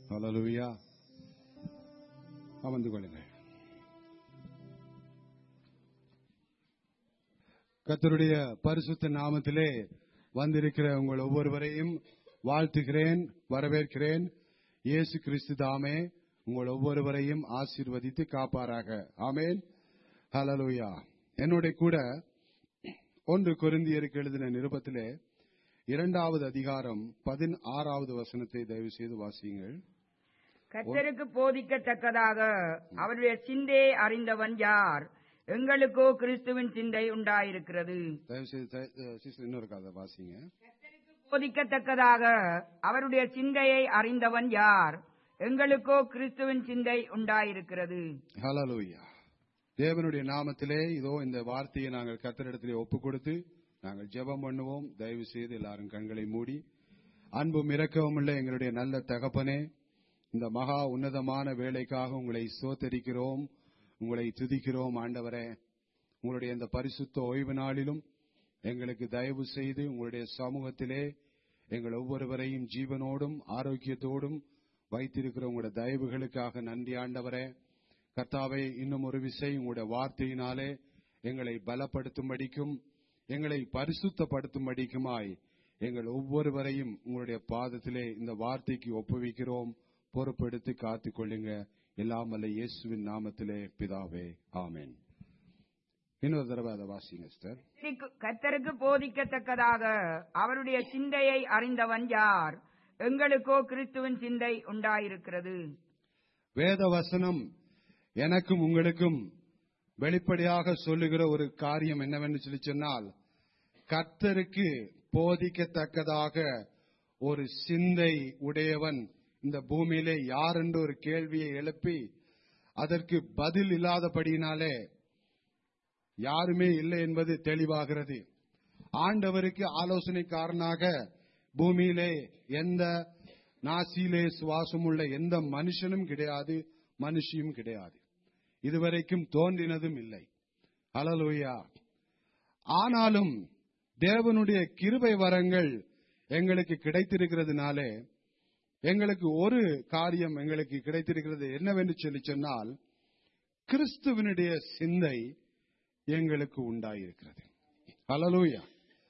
ஹalleluya அமர்ந்து கொள்ளுங்கள் கர்த்தருடைய பரிசுத்த நாமத்திலே வந்திருக்கிற உங்கள் ஒவ்வொருவரையும் வாழ்த்துகிறேன் வரவேற்கிறேன் இயேசு கிறிஸ்து தாமே உங்கள் ஒவ்வொருவரையும் ஆசீர்வதித்து காப்பாராக ஆமென் ஹalleluya என்னுடைய கூட ஒன்று கொரிந்தியருக்கு எழுதின நிருபத்திலே இரண்டாவது அதிகாரம் பதினாறாவது வசனத்தை தயவு செய்து வாசியுங்கள் கர்த்தருக்கு போதிக்கத்தக்கதாக அவருடைய சிந்தையை அறிந்தவன் யார் எங்களுக்கோ கிறிஸ்துவின் சிந்தை உண்டாயிருக்கிறது தயவு செய்து த- அஹ் சிஸ்டர் இன்னொரு கதை வாசிங்க போதிக்கத்தக்கதாக அவருடைய சிந்தையை அறிந்தவன் யார் எங்களுக்கோ கிறிஸ்துவின் சிந்தை உண்டாயிருக்கிறது ஹalleluya தேவனுடைய நாமத்திலே இதோ இந்த வார்த்தையை நாங்கள் கர்த்தரிடத்திலே ஒப்பு கொடுத்து நாங்கள் ஜெபம் பண்ணுவோம் தயவு செய்து எல்லாரும் கண்களை மூடி அன்பும் இரக்கமும் உள்ள எங்களுடைய நல்ல தகப்பனே இந்த மகா உன்னதமான வேலைக்காக உங்களை சோத்தரிக்கிறோம் உங்களை துதிக்கிறோம் ஆண்டவரே உங்களுடைய இந்த பரிசுத்த ஓய்வு நாளிலும் எங்களுக்கு தயவு செய்து உங்களுடைய சமூகத்திலே எங்கள் ஒவ்வொருவரையும் ஜீவனோடும் ஆரோக்கியத்தோடும் வைத்திருக்கிற உங்களுடைய தயவுகளுக்காக நன்றி ஆண்டவரே கர்த்தாவே இன்னும் ஒரு விசை உங்களுடைய வார்த்தையினாலே எங்களை பலப்படுத்தும்படிக்கும் எங்களை பரிசுத்தப்படுத்தும்படிக்குமாய் எங்கள் ஒவ்வொருவரையும் உங்களுடைய பாதத்திலே இந்த வார்த்தைக்கு ஒப்புவிக்கிறோம் பொறுப்பெடுத்து காத்துக் கொள்ளுங்க எல்லாம் வல்ல இயேசுவின் நாமத்திலே பிதாவே ஆமென் இன்னொரு தடவை அதை வாசிங்க சிஸ்டர் கர்த்தருக்கு போதிக்கத்தக்கதாக அவருடைய சிந்தையை அறிந்தவன் யார் எங்களுக்கோ கிறிஸ்துவின் சிந்தை உண்டாயிருக்கிறது வேத வசனம் எனக்கும் உங்களுக்கும் வெளிப்படையாக சொல்லுகிற ஒரு காரியம் என்னவென்று சொல்லி சொன்னால் கர்த்தருக்கு போதிக்கத்தக்கதாக ஒரு சிந்தை உடையவன் இந்த பூமியிலே யார் என்று ஒரு கேள்வியை எழுப்பி அதற்கு பதில் இல்லாதபடியினாலே யாருமே இல்லை என்பது தெளிவாகிறது ஆண்டவருக்கு ஆலோசனைக்காரனாக பூமியிலே எந்த நாசியிலே சுவாசம் உள்ள எந்த மனுஷனும் கிடையாது மனுஷியும் கிடையாது இதுவரைக்கும் தோன்றினதும் இல்லை அலலுயா ஆனாலும் தேவனுடைய கிருபை வரங்கள் எங்களுக்கு கிடைத்திருக்கிறதுனாலே எங்களுக்கு ஒரு காரியம் எங்களுக்கு கிடைத்திருக்கிறது என்னவென்று சொல்லி சொன்னால் கிறிஸ்துவனுடைய சிந்தை எங்களுக்கு உண்டாயிருக்கிறது ஹalleluya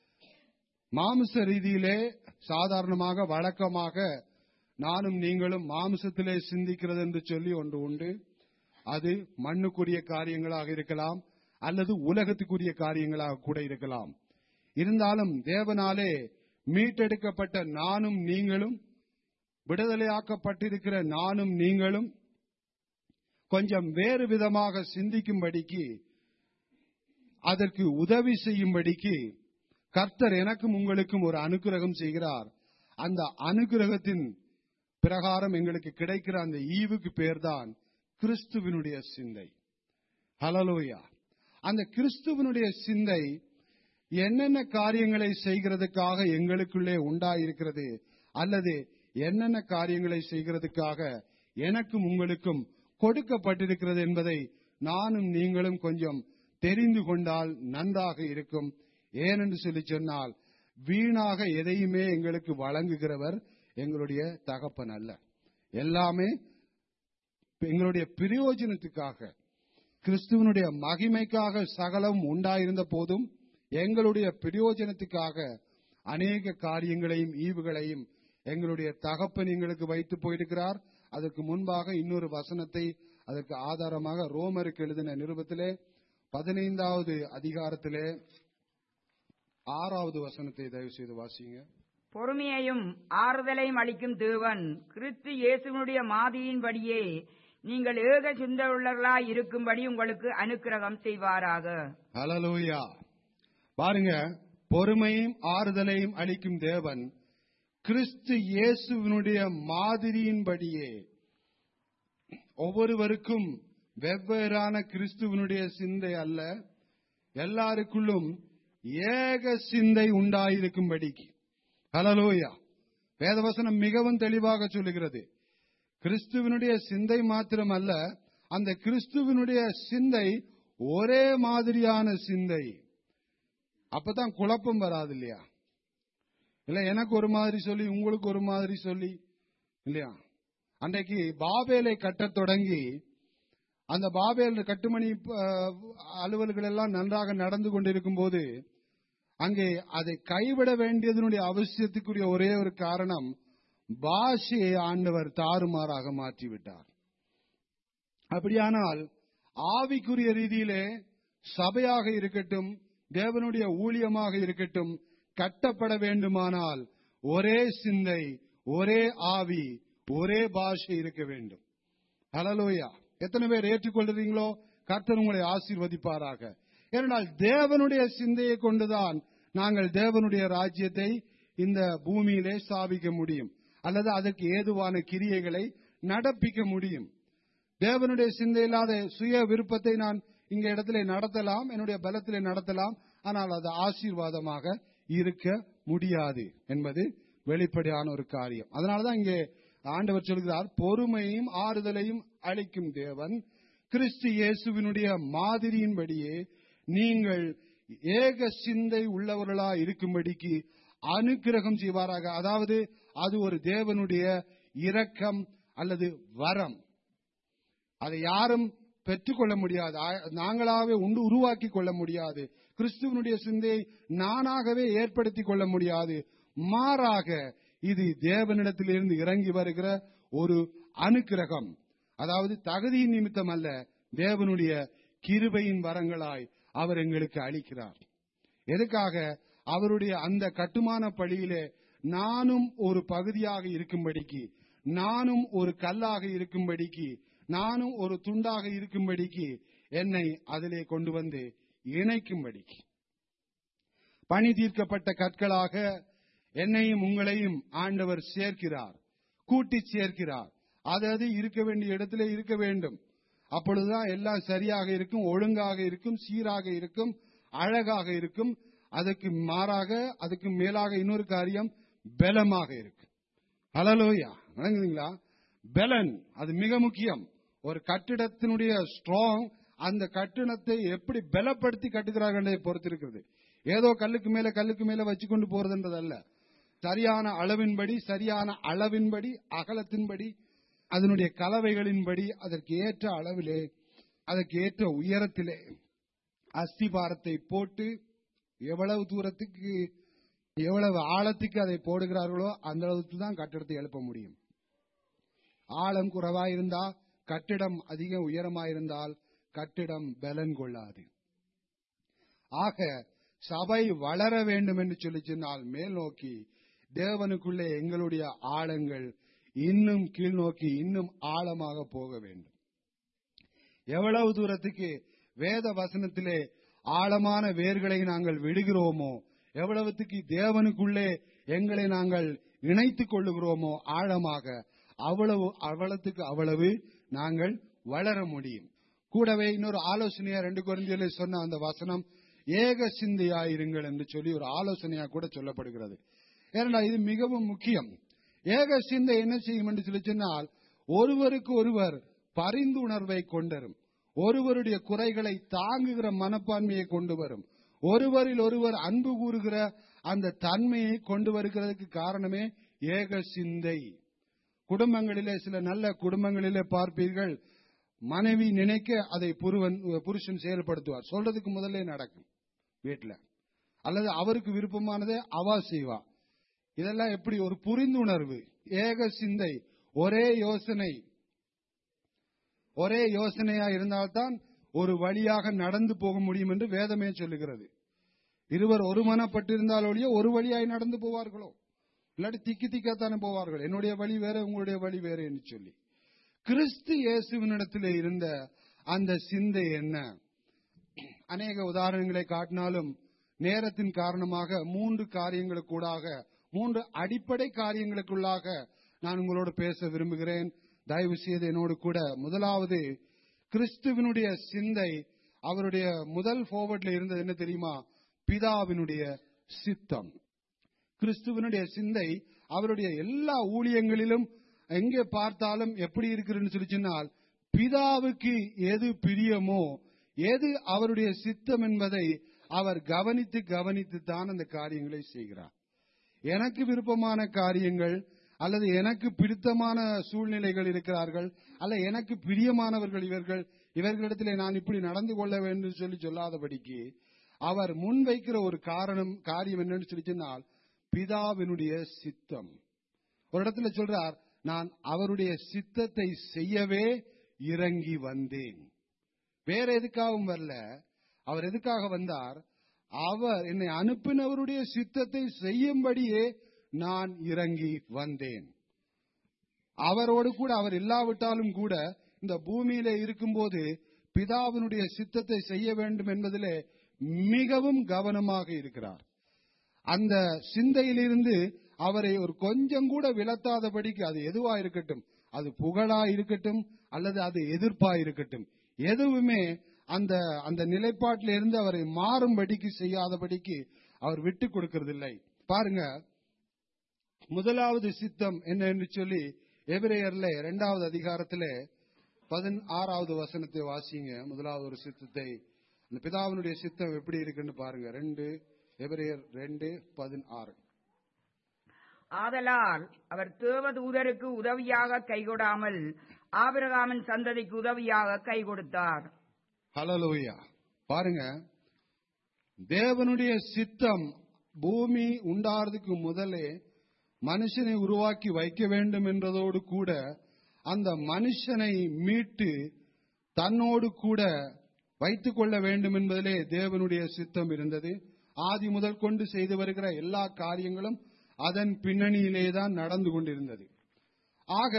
மாமிச ரீதியிலே சாதாரணமாக வழக்கமாக நானும் நீங்களும் மாமிசத்திலே சிந்திக்கிறது என்று சொல்லி ஒன்று உண்டு அது மண்ணுக்குரிய காரியங்களாக இருக்கலாம் அல்லது உலகத்துக்குரிய காரியங்களாக கூட இருக்கலாம் இருந்தாலும் தேவனாலே மீட்டெடுக்கப்பட்ட நானும் நீங்களும் விடுதலையாக்கப்பட்டிருக்கிற நானும் நீங்களும் கொஞ்சம் வேறு விதமாக சிந்திக்கும்படிக்கு அதற்கு உதவி செய்யும்படிக்கு கர்த்தர் எனக்கும் உங்களுக்கும் ஒரு அனுக்கிரகம் செய்கிறார் அந்த அனுக்கிரகத்தின் பிரகாரம் எங்களுக்கு கிடைக்கிற அந்த ஈவுக்கு பேர்தான் கிறிஸ்துவினுடைய சிந்தை ஹலலோயா அந்த கிறிஸ்துவனுடைய சிந்தை என்னென்ன காரியங்களை செய்கிறதுக்காக எங்களுக்குள்ளே உண்டாயிருக்கிறது அல்லது என்னென்ன காரியங்களை செய்கிறதுக்காக எனக்கும் உங்களுக்கும் கொடுக்கப்பட்டிருக்கிறது என்பதை நானும் நீங்களும் கொஞ்சம் தெரிந்து கொண்டால் நன்றாக இருக்கும் ஏனென்று சொல்லி சொன்னால் வீணாக எதையுமே எங்களுக்கு வழங்குகிறவர் எங்களுடைய தகப்பன் அல்ல எல்லாமே எங்களுடைய பிரயோஜனத்துக்காக கிறிஸ்துவனுடைய மகிமைக்காக சகலம் உண்டாயிருந்த போதும் எங்களுடைய பிரயோஜனத்துக்காக அநேக காரியங்களையும் ஈவுகளையும் எங்களுடைய தகப்பன் எங்களுக்கு வைத்து போயிருக்கிறார் அதற்கு முன்பாக இன்னொரு வசனத்தை அதற்கு ஆதாரமாக ரோமருக்கு எழுதின நிருபத்திலே பதினைந்தாவது அதிகாரத்திலே ஆறாவது வசனத்தை தயவு செய்து வாசிங்க பொறுமையையும் ஆறுதலையும் அளிக்கும் தேவன் கிறிஸ்து இயேசுவினுடைய மாதியின்படியே நீங்கள் ஏக சிந்தவுள்ளவர்களாய் இருக்கும்படி உங்களுக்கு அனுக்கிரகம் செய்வாராக ஹalleluya பாருங்க பொறுமையும் ஆறுதலையும் அளிக்கும் தேவன் கிறிஸ்து இயேசுவினுடைய மாதிரியின்படியே ஒவ்வொருவருக்கும் வெவ்வேறான கிறிஸ்துவனுடைய சிந்தை அல்ல எல்லாருக்குள்ளும் ஏக சிந்தை உண்டாயிருக்கும்படிக்கு ஹலலோயா வேதவசனம் மிகவும் தெளிவாக சொல்லுகிறது கிறிஸ்துவனுடைய சிந்தை மாத்திரம் அல்ல அந்த கிறிஸ்துவனுடைய சிந்தை ஒரே மாதிரியான சிந்தை அப்பதான் குழப்பம் வராது இல்லையா இல்ல எனக்கு ஒரு மாதிரி சொல்லி உங்களுக்கு ஒரு மாதிரி சொல்லி இல்லையா அன்றைக்கு பாபேலை கட்டத் தொடங்கி அந்த பாபேல் கட்டுமணி அஹ், அலுவல்கள் எல்லாம் நன்றாக நடந்து கொண்டிருக்கும் போது அங்கே அதை கைவிட வேண்டியதனுடைய அவசியத்துக்குரிய ஒரே ஒரு காரணம் பாஷையை ஆண்டவர் தாறுமாறாக மாற்றிவிட்டார் அப்படியானால் ஆவிக்குரிய ரீதியிலே சபையாக இருக்கட்டும் தேவனுடைய ஊழியமாக இருக்கட்டும் கட்டப்பட வேண்டுமானால் ஒரே சிந்தை ஒரே ஆவி ஒரே பாஷை இருக்க வேண்டும் ஹலலோயா எத்தனை பேர் ஏற்றுக்கொள்றீங்களோ கர்த்தர் உங்களை ஆசீர்வதிப்பாராக ஏனென்றால் தேவனுடைய சிந்தையை கொண்டுதான் நாங்கள் தேவனுடைய ராஜ்யத்தை இந்த பூமியிலே ஸ்தாபிக்க முடியும் அல்லது அதற்கு ஏதுவான கிரியைகளை நடப்பிக்க முடியும் தேவனுடைய சிந்தை இல்லாத சுய விருப்பத்தை நான் இங்க இடத்திலே நடத்தலாம் என்னுடைய பலத்திலே நடத்தலாம் ஆனால் அது ஆசீர்வாதமாக இருக்க முடியாது என்பது வெளிப்படையான ஒரு காரியம் அதனாலதான் இங்கே ஆண்டவர் சொல்கிறார் பொறுமையும் ஆறுதலையும் அளிக்கும் தேவன் கிறிஸ்து இயேசுவினுடைய மாதிரியின்படியே நீங்கள் ஏக சிந்தை உள்ளவர்களா இருக்கும்படிக்கு அனுக்கிரகம் செய்வாராக அதாவது அது ஒரு தேவனுடைய இரக்கம் அல்லது வரம் அதை யாரும் பெற்றுக்கொள்ள முடியாது ஆ- நாங்களாகவே உண்டு உருவாக்கி கொள்ள முடியாது கிறிஸ்துவனுடைய சிந்தையை நானாகவே ஏற்படுத்திக் கொள்ள முடியாது மாறாக இது தேவனிடத்திலிருந்து இறங்கி வருகிற ஒரு அனுக்கிரகம் அதாவது தகுதியின் நிமித்தம் அல்ல தேவனுடைய கிருபையின் வரங்களாய் அவர் எங்களுக்கு அளிக்கிறார் எதுக்காக அவருடைய அந்த கட்டுமான பழியிலே நானும் ஒரு பகுதியாக இருக்கும்படிக்கு நானும் ஒரு கல்லாக இருக்கும்படிக்கு நானும் ஒரு துண்டாக இருக்கும்படிக்கு என்னை அதிலே கொண்டு வந்து இணைக்கும்படிக்கு பணி தீர்க்கப்பட்ட கற்களாக என்னையும் உங்களையும் ஆண்டவர் சேர்க்கிறார் கூட்டி சேர்க்கிறார் அது அது இருக்க வேண்டிய இடத்திலே இருக்க வேண்டும் அப்பொழுதுதான் எல்லாம் சரியாக இருக்கும் ஒழுங்காக இருக்கும் சீராக இருக்கும் அழகாக இருக்கும் அதுக்கு மாறாக அதுக்கு மேலாக இன்னொரு காரியம் பலமாக இருக்கு ஹலலோயா வணங்குதுங்களா பலன் அது மிக முக்கியம் ஒரு கட்டிடத்தினுடைய ஸ்ட்ராங் அந்த கட்டிடத்தை எப்படி பலப்படுத்தி கட்டுகிறார்கள் என்பதை பொறுத்திருக்கிறது ஏதோ கல்லுக்கு மேல கல்லுக்கு மேல வச்சு கொண்டு போறதுன்றதல்ல சரியான அளவின்படி சரியான அளவின்படி அகலத்தின்படி அதனுடைய கலவைகளின்படி அதற்கு ஏற்ற அளவிலே அதற்கு ஏற்ற உயரத்திலே அஸ்திபாரத்தை போட்டு எவ்வளவு தூரத்துக்கு எவ்வளவு ஆழத்துக்கு அதை போடுகிறார்களோ அந்த அளவுக்கு தான் கட்டிடத்தை எழுப்ப முடியும் ஆழம் குறைவாயிருந்தா கட்டிடம் அதிக உயரமாயிருந்தால் கட்டிடம் பலன் கொள்ளாது ஆக சபை வளர வேண்டும் என்று சொல்லி சொன்னால் மேல் நோக்கி தேவனுக்குள்ளே எங்களுடைய ஆழங்கள் இன்னும் கீழ் நோக்கி இன்னும் ஆழமாக போக வேண்டும் எவ்வளவு தூரத்துக்கு வேத வசனத்திலே ஆழமான வேர்களை நாங்கள் விடுகிறோமோ எவ்வளவுத்துக்கு தேவனுக்குள்ளே எங்களை நாங்கள் இணைத்துக் கொள்ளுகிறோமோ ஆழமாக அவ்வளவு அவ்வளவுக்கு அவ்வளவு நாங்கள் வளர முடியும் கூடவே இன்னொரு ஆலோசனையா ரெண்டு குழந்தைகளை சொன்ன அந்த வசனம் ஏக சிந்தையாயிருங்கள் என்று சொல்லி ஒரு ஆலோசனையா கூட சொல்லப்படுகிறது ஏனென்றால் இது மிகவும் முக்கியம் ஏக சிந்தை என்ன செய்யும் என்று சொல்லி சொன்னால் ஒருவருக்கு ஒருவர் பரிந்துணர்வை கொண்டரும் ஒருவருடைய குறைகளை தாங்குகிற மனப்பான்மையை கொண்டு வரும் ஒருவரில் ஒருவர் அன்பு கூறுகிற அந்த தன்மையை கொண்டு வருகிறதுக்கு காரணமே ஏக சிந்தை குடும்பங்களிலே சில நல்ல குடும்பங்களிலே பார்ப்பீர்கள் மனைவி நினைக்க அதை புருவன் புருஷன் செயல்படுத்துவார் சொல்றதுக்கு முதல்ல நடக்கும் வீட்டுல அல்லது அவருக்கு விருப்பமானதை அவா செய்வா இதெல்லாம் எப்படி ஒரு புரிந்துணர்வு ஏக சிந்தை ஒரே யோசனை ஒரே யோசனையா இருந்தால்தான் ஒரு வழியாக நடந்து போக முடியும் என்று வேதமே சொல்லுகிறது இருவர் ஒருமனப்பட்டிருந்தால் ஒழிய ஒரு வழியாய் நடந்து போவார்களோ இல்லாட்டி திக்கி திக்காத்தானே போவார்கள் என்னுடைய வழி வேற உங்களுடைய வழி வேற என்று சொல்லி கிறிஸ்து இயேசுவினிடத்திலே இருந்த அந்த சிந்தை என்ன அநேக உதாரணங்களை காட்டினாலும் நேரத்தின் காரணமாக மூன்று காரியங்களுக்கூடாக மூன்று அடிப்படை காரியங்களுக்குள்ளாக நான் உங்களோடு பேச விரும்புகிறேன் தயவு செய்து என்னோடு கூட முதலாவது கிறிஸ்துவினுடைய சிந்தை அவருடைய முதல் ஃபார்வர்ட்ல இருந்தது என்ன தெரியுமா பிதாவினுடைய சித்தம் கிறிஸ்துவனுடைய சிந்தை அவருடைய எல்லா ஊழியங்களிலும் எங்கே பார்த்தாலும் எப்படி இருக்குன்னு சொல்லி சொன்னால் பிதாவுக்கு எது பிரியமோ எது அவருடைய சித்தம் என்பதை அவர் கவனித்து கவனித்து தான் அந்த காரியங்களை செய்கிறார் எனக்கு விருப்பமான காரியங்கள் அல்லது எனக்கு பிடித்தமான சூழ்நிலைகள் இருக்கிறார்கள் அல்ல எனக்கு பிரியமானவர்கள் இவர்கள் இவர்களிடத்திலே நான் இப்படி நடந்து கொள்ள வேண்டும் சொல்லி சொல்லாதபடிக்கு அவர் முன்வைக்கிற ஒரு காரணம் காரியம் என்னன்னு சொல்லி சொன்னால் பிதாவினுடைய சித்தம் ஒரு இடத்துல சொல்றார் நான் அவருடைய சித்தத்தை செய்யவே இறங்கி வந்தேன் வேற எதுக்காகவும் வரல அவர் எதுக்காக வந்தார் அவர் என்னை அனுப்பினவருடைய சித்தத்தை செய்யும்படியே நான் இறங்கி வந்தேன் அவரோடு கூட அவர் இல்லாவிட்டாலும் கூட இந்த பூமியில இருக்கும்போது பிதாவினுடைய சித்தத்தை செய்ய வேண்டும் என்பதிலே மிகவும் கவனமாக இருக்கிறார் அந்த சிந்தையிலிருந்து அவரை ஒரு கொஞ்சம் கூட விலத்தாதபடிக்கு அது எதுவா இருக்கட்டும் அது புகழா இருக்கட்டும் அல்லது அது எதிர்ப்பா இருக்கட்டும் எதுவுமே அந்த அந்த நிலைப்பாட்டில இருந்து அவரை மாறும்படிக்கு செய்யாதபடிக்கு அவர் விட்டு கொடுக்கறதில்லை பாருங்க முதலாவது சித்தம் என்ன என்று சொல்லி எபிரேயர்ல இரண்டாவது அதிகாரத்திலே பதினாறாவது வசனத்தை வாசிங்க முதலாவது ஒரு சித்தத்தை அந்த பிதாவினுடைய சித்தம் எப்படி இருக்குன்னு பாருங்க ரெண்டு எபிரேயர் ரெண்டு பதினாறு ஆதலால் அவர் தேவதூதருக்கு உதவியாக கைகொடாமல் ஆபிரகாமின் சந்ததிக்கு உதவியாக கை கொடுத்தார் ஹலலூயா பாருங்க தேவனுடைய சித்தம் பூமி உண்டாறதுக்கு முதலே மனுஷனை உருவாக்கி வைக்க வேண்டும் என்றதோடு கூட அந்த மனுஷனை மீட்டு தன்னோடு கூட வைத்துக் கொள்ள வேண்டும் என்பதிலே தேவனுடைய சித்தம் இருந்தது ஆதி முதல் கொண்டு செய்து வருகிற எல்லா காரியங்களும் அதன் பின்னணியிலே தான் நடந்து கொண்டிருந்தது ஆக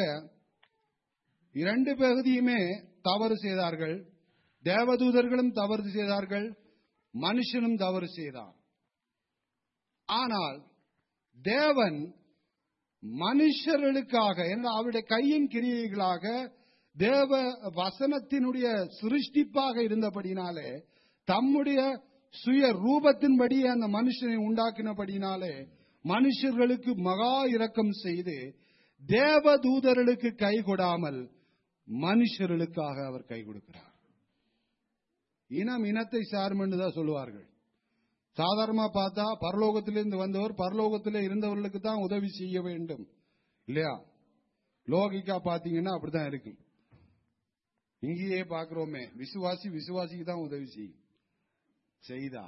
இரண்டு பகுதியுமே தவறு செய்தார்கள் தேவதூதர்களும் தவறு செய்தார்கள் மனுஷனும் தவறு செய்தார் ஆனால் தேவன் மனுஷர்களுக்காக என்ற அவருடைய கையின் கிரியைகளாக தேவ வசனத்தினுடைய சிருஷ்டிப்பாக இருந்தபடினாலே தம்முடைய சுய ரூபத்தின்படி அந்த மனுஷனை உண்டாக்கினபடினாலே மனுஷர்களுக்கு மகா இரக்கம் செய்து தேவதூதர்களுக்கு கை கொடாமல் மனுஷர்களுக்காக அவர் கை கொடுக்கிறார் இனம் இனத்தை சாரும் என்று தான் சொல்லுவார்கள் சாதாரணமா பார்த்தா பரலோகத்திலிருந்து வந்தவர் பரலோகத்திலே இருந்தவர்களுக்கு தான் உதவி செய்ய வேண்டும் இல்லையா லோகிக்கா பாத்தீங்கன்னா அப்படிதான் இருக்கு இங்கேயே பாக்குறோமே விசுவாசி விசுவாசிக்கு தான் உதவி செய்யும் செய்தா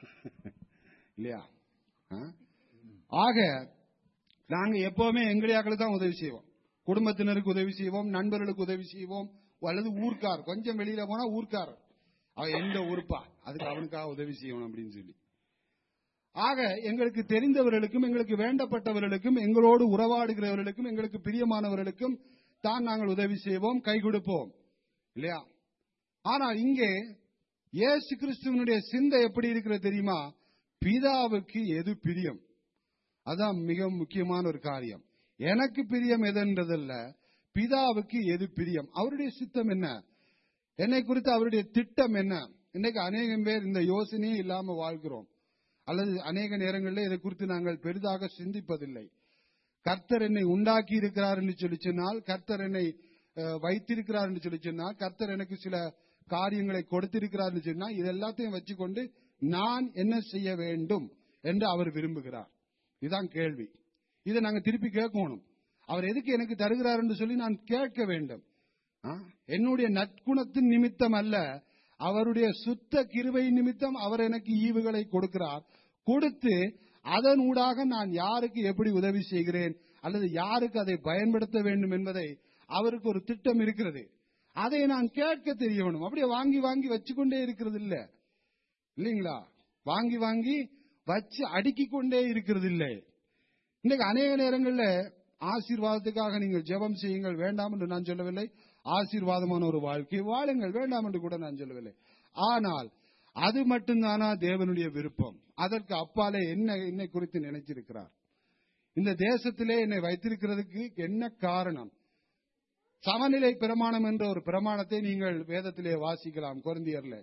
இல்லையா ஆ? ஆக நாங்க எப்பவுமே எங்களையாக்களுக்கு தான் உதவி செய்வோம் குடும்பத்தினருக்கு உதவி செய்வோம் நண்பர்களுக்கு உதவி செய்வோம் அல்லது ஊர்க்கார் கொஞ்சம் வெளியில போனா ஊர்க்கார் அவன் எந்த ஊருப்பா அதுக்கு அவனுக்காக உதவி செய்யணும் அப்படின்னு சொல்லி ஆக எங்களுக்கு தெரிந்தவர்களுக்கும் எங்களுக்கு வேண்டப்பட்டவர்களுக்கும் எங்களோடு உறவாடுகிறவர்களுக்கும் எங்களுக்கு பிரியமானவர்களுக்கும் தான் நாங்கள் உதவி செய்வோம் கை கொடுப்போம் இல்லையா ஆனால் இங்கே இயேசு கிறிஸ்துவனுடைய சிந்தை எப்படி இருக்கிறது தெரியுமா பிதாவுக்கு எது பிரியம் அதான் மிக முக்கியமான ஒரு காரியம் எனக்கு பிரியம் எதுன்றதல்ல பிதாவுக்கு எது பிரியம் அவருடைய சித்தம் என்ன என்னை குறித்து அவருடைய திட்டம் என்ன இன்னைக்கு அநேகம் பேர் இந்த யோசனையே இல்லாம வாழ்கிறோம் அல்லது அநேக நேரங்களில் இதை குறித்து நாங்கள் பெரிதாக சிந்திப்பதில்லை கர்த்தர் என்னை உண்டாக்கி இருக்கிறார் என்று சொல்லி சொன்னால் கர்த்தர் என்னை அஹ், வைத்திருக்கிறார் என்று சொல்லி சொன்னால் கர்த்தர் எனக்கு சில காரியங்களை கொடுத்திருக்கிறார் என்று சொன்னால் இது எல்லாத்தையும் வச்சுக்கொண்டு நான் என்ன செய்ய வேண்டும் என்று அவர் விரும்புகிறார் இதுதான் கேள்வி இதை நாங்க திருப்பி கேட்கணும் அவர் எதுக்கு எனக்கு தருகிறார் என்று சொல்லி நான் கேட்க வேண்டும் ஆ? என்னுடைய நற்குணத்தின் நிமித்தம் அல்ல அவருடைய சுத்த கிருபை நிமித்தம் அவர் எனக்கு ஈவுகளை கொடுக்கிறார் கொடுத்து அதன் ஊடாக நான் யாருக்கு எப்படி உதவி செய்கிறேன் அல்லது யாருக்கு அதை பயன்படுத்த வேண்டும் என்பதை அவருக்கு ஒரு திட்டம் இருக்கிறது அதை நான் கேட்க தெரியணும் அப்படியே வாங்கி வாங்கி வச்சுக்கொண்டே இருக்கிறது இல்ல இல்லைங்களா வாங்கி வாங்கி வச்சு அடுக்கிக் கொண்டே இருக்கிறது இல்லை இன்னைக்கு அநேக நேரங்கள்ல ஆசீர்வாதத்துக்காக நீங்கள் ஜெபம் செய்யுங்கள் வேண்டாம் என்று நான் சொல்லவில்லை ஆசீர்வாதமான ஒரு வாழ்க்கை வாழுங்கள் வேண்டாம் என்று கூட நான் சொல்லவில்லை ஆனால் அது மட்டும்தானா தேவனுடைய விருப்பம் அதற்கு அப்பாலே என்ன என்னை குறித்து நினைச்சிருக்கிறார் இந்த தேசத்திலே என்னை வைத்திருக்கிறதுக்கு என்ன காரணம் சமநிலை பிரமாணம் என்ற ஒரு பிரமாணத்தை நீங்கள் வேதத்திலே வாசிக்கலாம் குருந்தியர்ல